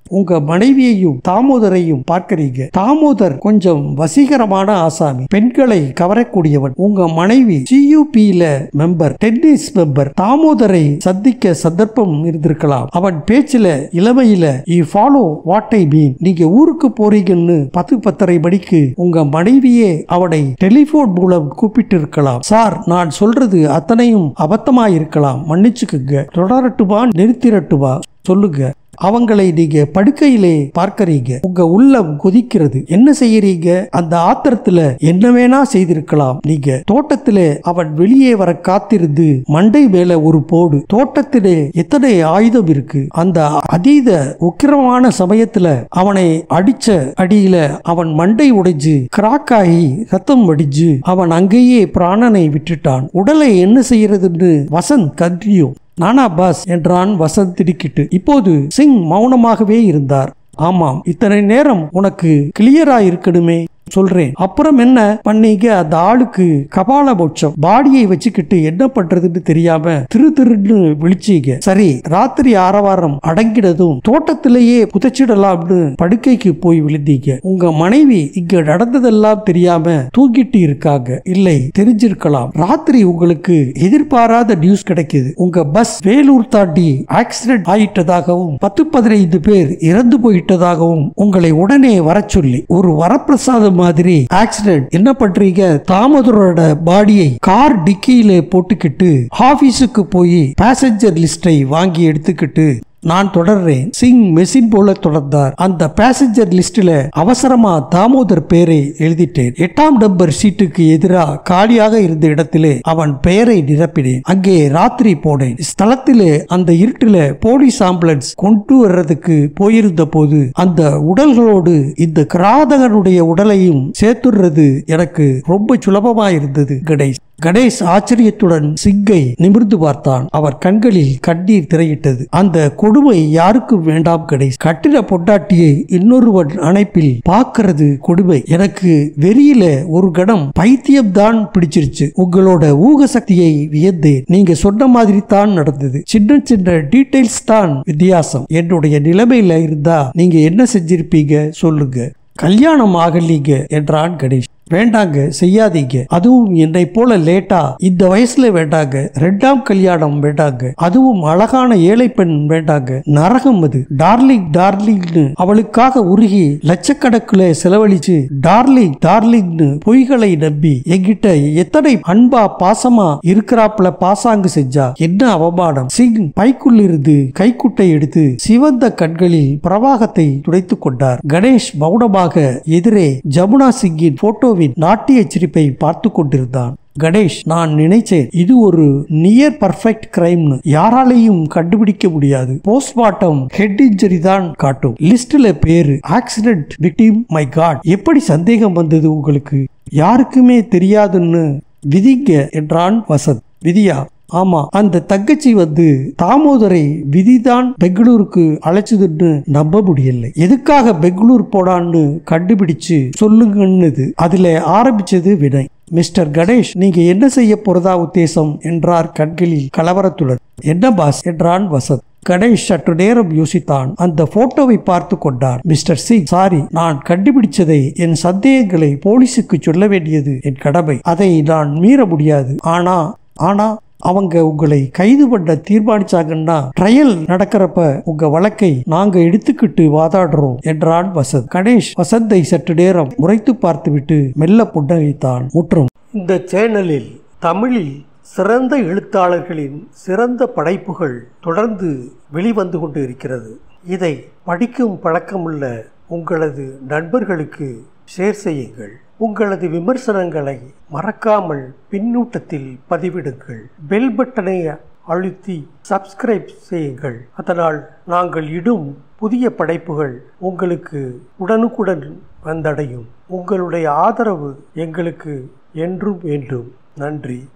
உங்க மனைவியையும் தாமோதரையும் பார்க்கறீங்க தாமோதர் கொஞ்சம் வசீகரமான ஆசாமி பெண்களை கவரக்கூடியவன் உங்க மனைவி சியூபியில மெம்பர் டென்னிஸ் மெம்பர் தாமோதரை சந்திக்க சந்தர்ப்பம் இருந்திருக்கலாம் அவன் பேச்சுல இளமையில you follow what I mean நீங்க ஊருக்கு போறீங்கன்னு பத்து பத்தரை மணிக்கு உங்க மனைவியே அவனை டெலிபோன் மூலம் கூப்பிட்டு இருக்கலாம் சார் நான் சொல்றது அத்தனையும் அபத்தமா இருக்கலாம் மன்னிச்சுக்குங்க தொடரட்டுமா நிறுத்திரட்டுமா சொல்லுங்க அவங்களை நீங்க படுக்கையிலே பார்க்கறீங்க உங்க உள்ளம் கொதிக்கிறது என்ன செய்யறீங்க அந்த ஆத்திரத்துல என்ன வேணா செய்திருக்கலாம் நீங்க தோட்டத்திலே அவன் வெளியே வர காத்திருந்து மண்டை மேல ஒரு போடு தோட்டத்திலே எத்தனை ஆயுதம் இருக்கு அந்த அதீத உக்கிரமான சமயத்துல அவனை அடிச்ச அடியில அவன் மண்டை உடைஞ்சு கிராக் ஆகி ரத்தம் வடிஞ்சு அவன் அங்கேயே பிராணனை விட்டுட்டான் உடலை என்ன செய்யறதுன்னு வசந்த் கன்றியும் நானா பாஸ் என்றான் வசந்த் திடுக்கிட்டு இப்போது சிங் மௌனமாகவே இருந்தார் ஆமாம் இத்தனை நேரம் உனக்கு கிளியரா இருக்கணுமே சொல்றேன் அப்புறம் என்ன பண்ணீங்க அந்த ஆளுக்கு கபாலபட்சம் பாடியை வச்சுக்கிட்டு என்ன பண்றதுன்னு தெரியாம திரு திருன்னு விழிச்சீங்க சரி ராத்திரி ஆரவாரம் அடங்கினதும் தோட்டத்திலேயே புதைச்சிடலாம்னு படுக்கைக்கு போய் விழுந்தீங்க உங்க மனைவி இங்க நடந்ததெல்லாம் தெரியாம தூங்கிட்டு இருக்காங்க இல்லை தெரிஞ்சிருக்கலாம் ராத்திரி உங்களுக்கு எதிர்பாராத நியூஸ் கிடைக்குது உங்க பஸ் வேலூர் தாண்டி ஆக்சிடென்ட் ஆயிட்டதாகவும் பத்து பதினைந்து பேர் இறந்து போயிட்டதாகவும் உங்களை உடனே வர சொல்லி ஒரு வரப்பிரசாதம் மாதிரி ஆக்சிடென்ட் என்ன பண்றீங்க தாமதரோட பாடியை கார் டிக்கியில போட்டுக்கிட்டு ஆபீஸுக்கு போய் பேசஞ்சர் லிஸ்டை வாங்கி எடுத்துக்கிட்டு நான் தொடர்றேன் சிங் மெஷின் போல தொடர்ந்தார் அந்த பேசஞ்சர் லிஸ்ட்ல அவசரமா தாமோதர் பேரை எழுதிட்டேன் எட்டாம் நம்பர் சீட்டுக்கு எதிராக காலியாக இருந்த இடத்திலே அவன் பெயரை நிரப்பினேன் அங்கே ராத்திரி போனேன் ஸ்தலத்திலே அந்த இருட்டில போலீஸ் ஆம்புலன்ஸ் கொண்டு வர்றதுக்கு போயிருந்த போது அந்த உடல்களோடு இந்த கிராதகனுடைய உடலையும் சேர்த்துடுறது எனக்கு ரொம்ப சுலபமா இருந்தது கணேஷ் கணேஷ் ஆச்சரியத்துடன் சிங்கை நிமிர்ந்து பார்த்தான் அவர் கண்களில் கண்ணீர் திரையிட்டது அந்த கொடுமை யாருக்கும் வேண்டாம் கணேஷ் கட்டிட பொண்டாட்டியை இன்னொருவன் அணைப்பில் பார்க்கிறது கொடுமை எனக்கு வெறியில ஒரு கணம் பைத்தியம் தான் பிடிச்சிருச்சு உங்களோட ஊக சக்தியை வியந்தேன் நீங்க சொன்ன மாதிரி தான் நடந்தது சின்ன சின்ன டீடைல்ஸ் தான் வித்தியாசம் என்னுடைய நிலைமையில இருந்தா நீங்க என்ன செஞ்சிருப்பீங்க சொல்லுங்க கல்யாணம் ஆகலீங்க என்றான் கணேஷ் வேண்டாங்க செய்யாதீங்க அதுவும் என்னை போல லேட்டா இந்த வயசுல வேண்டாங்க ரெண்டாம் கல்யாணம் வேண்டாங்க அதுவும் அழகான ஏழை பெண் வேண்டாங்க நரகம் அது டார்லிங் டார்லிங்னு அவளுக்காக உருகி லட்சக்கணக்குல செலவழிச்சு டார்லிங் டார்லிங்னு பொய்களை நம்பி என்கிட்ட எத்தனை அன்பா பாசமா இருக்கிறாப்புல பாசாங்கு செஞ்சா என்ன அவமானம் சிங் பைக்குள் இருந்து கைக்குட்டை எடுத்து சிவந்த கண்களில் பிரவாகத்தை துடைத்துக் கொண்டார் கணேஷ் மௌனமாக எதிரே ஜமுனா சிங்கின் போட்டோவின் நாட்டிய சிரிப்பை பார்த்து கொண்டிருந்தான் கணேஷ் நான் நினைச்சேன் இது ஒரு நியர் பர்ஃபெக்ட் கிரைம்னு யாராலையும் கண்டுபிடிக்க முடியாது போஸ்ட்மார்ட்டம் ஹெட் இன்ஜரி தான் காட்டும் லிஸ்ட்ல பேரு ஆக்சிடென்ட் விக்டிம் மை காட் எப்படி சந்தேகம் வந்தது உங்களுக்கு யாருக்குமே தெரியாதுன்னு விதிங்க என்றான் வசந்த் விதியா ஆமா அந்த தங்கச்சி வந்து தாமோதரை விதிதான் பெங்களூருக்கு அழைச்சதுன்னு நம்ப முடியல எதுக்காக பெங்களூர் போடான்னு கண்டுபிடிச்சு சொல்லுங்கன்னுது அதுல ஆரம்பிச்சது வினய் மிஸ்டர் கணேஷ் நீங்க என்ன செய்ய போறதா உத்தேசம் என்றார் கண்களில் கலவரத்துடன் என்ன பாஸ் என்றான் வசந்த் கணேஷ் சற்று நேரம் யோசித்தான் அந்த போட்டோவை பார்த்து கொண்டார் மிஸ்டர் சிங் சாரி நான் கண்டுபிடிச்சதை என் சந்தேகங்களை போலீஸுக்கு சொல்ல வேண்டியது என் கடமை அதை நான் மீற முடியாது ஆனா ஆனா அவங்க உங்களை கைது பண்ண தீர்மானிச்சாங்கன்னா ட்ரையல் நடக்கிறப்ப உங்க வழக்கை நாங்க எடுத்துக்கிட்டு வாதாடுறோம் என்றான் வசந்த் கணேஷ் வசந்தை சற்று நேரம் முறைத்து பார்த்துவிட்டு மெல்ல புன்னகைத்தான் முற்றும் இந்த சேனலில் தமிழில் சிறந்த எழுத்தாளர்களின் சிறந்த படைப்புகள் தொடர்ந்து வெளிவந்து கொண்டு இருக்கிறது இதை படிக்கும் பழக்கமுள்ள உங்களது நண்பர்களுக்கு ஷேர் செய்யுங்கள் உங்களது விமர்சனங்களை மறக்காமல் பின்னூட்டத்தில் பதிவிடுங்கள் பெல் பட்டனை அழுத்தி சப்ஸ்கிரைப் செய்யுங்கள் அதனால் நாங்கள் இடும் புதிய படைப்புகள் உங்களுக்கு உடனுக்குடன் வந்தடையும் உங்களுடைய ஆதரவு எங்களுக்கு என்றும் வேண்டும் நன்றி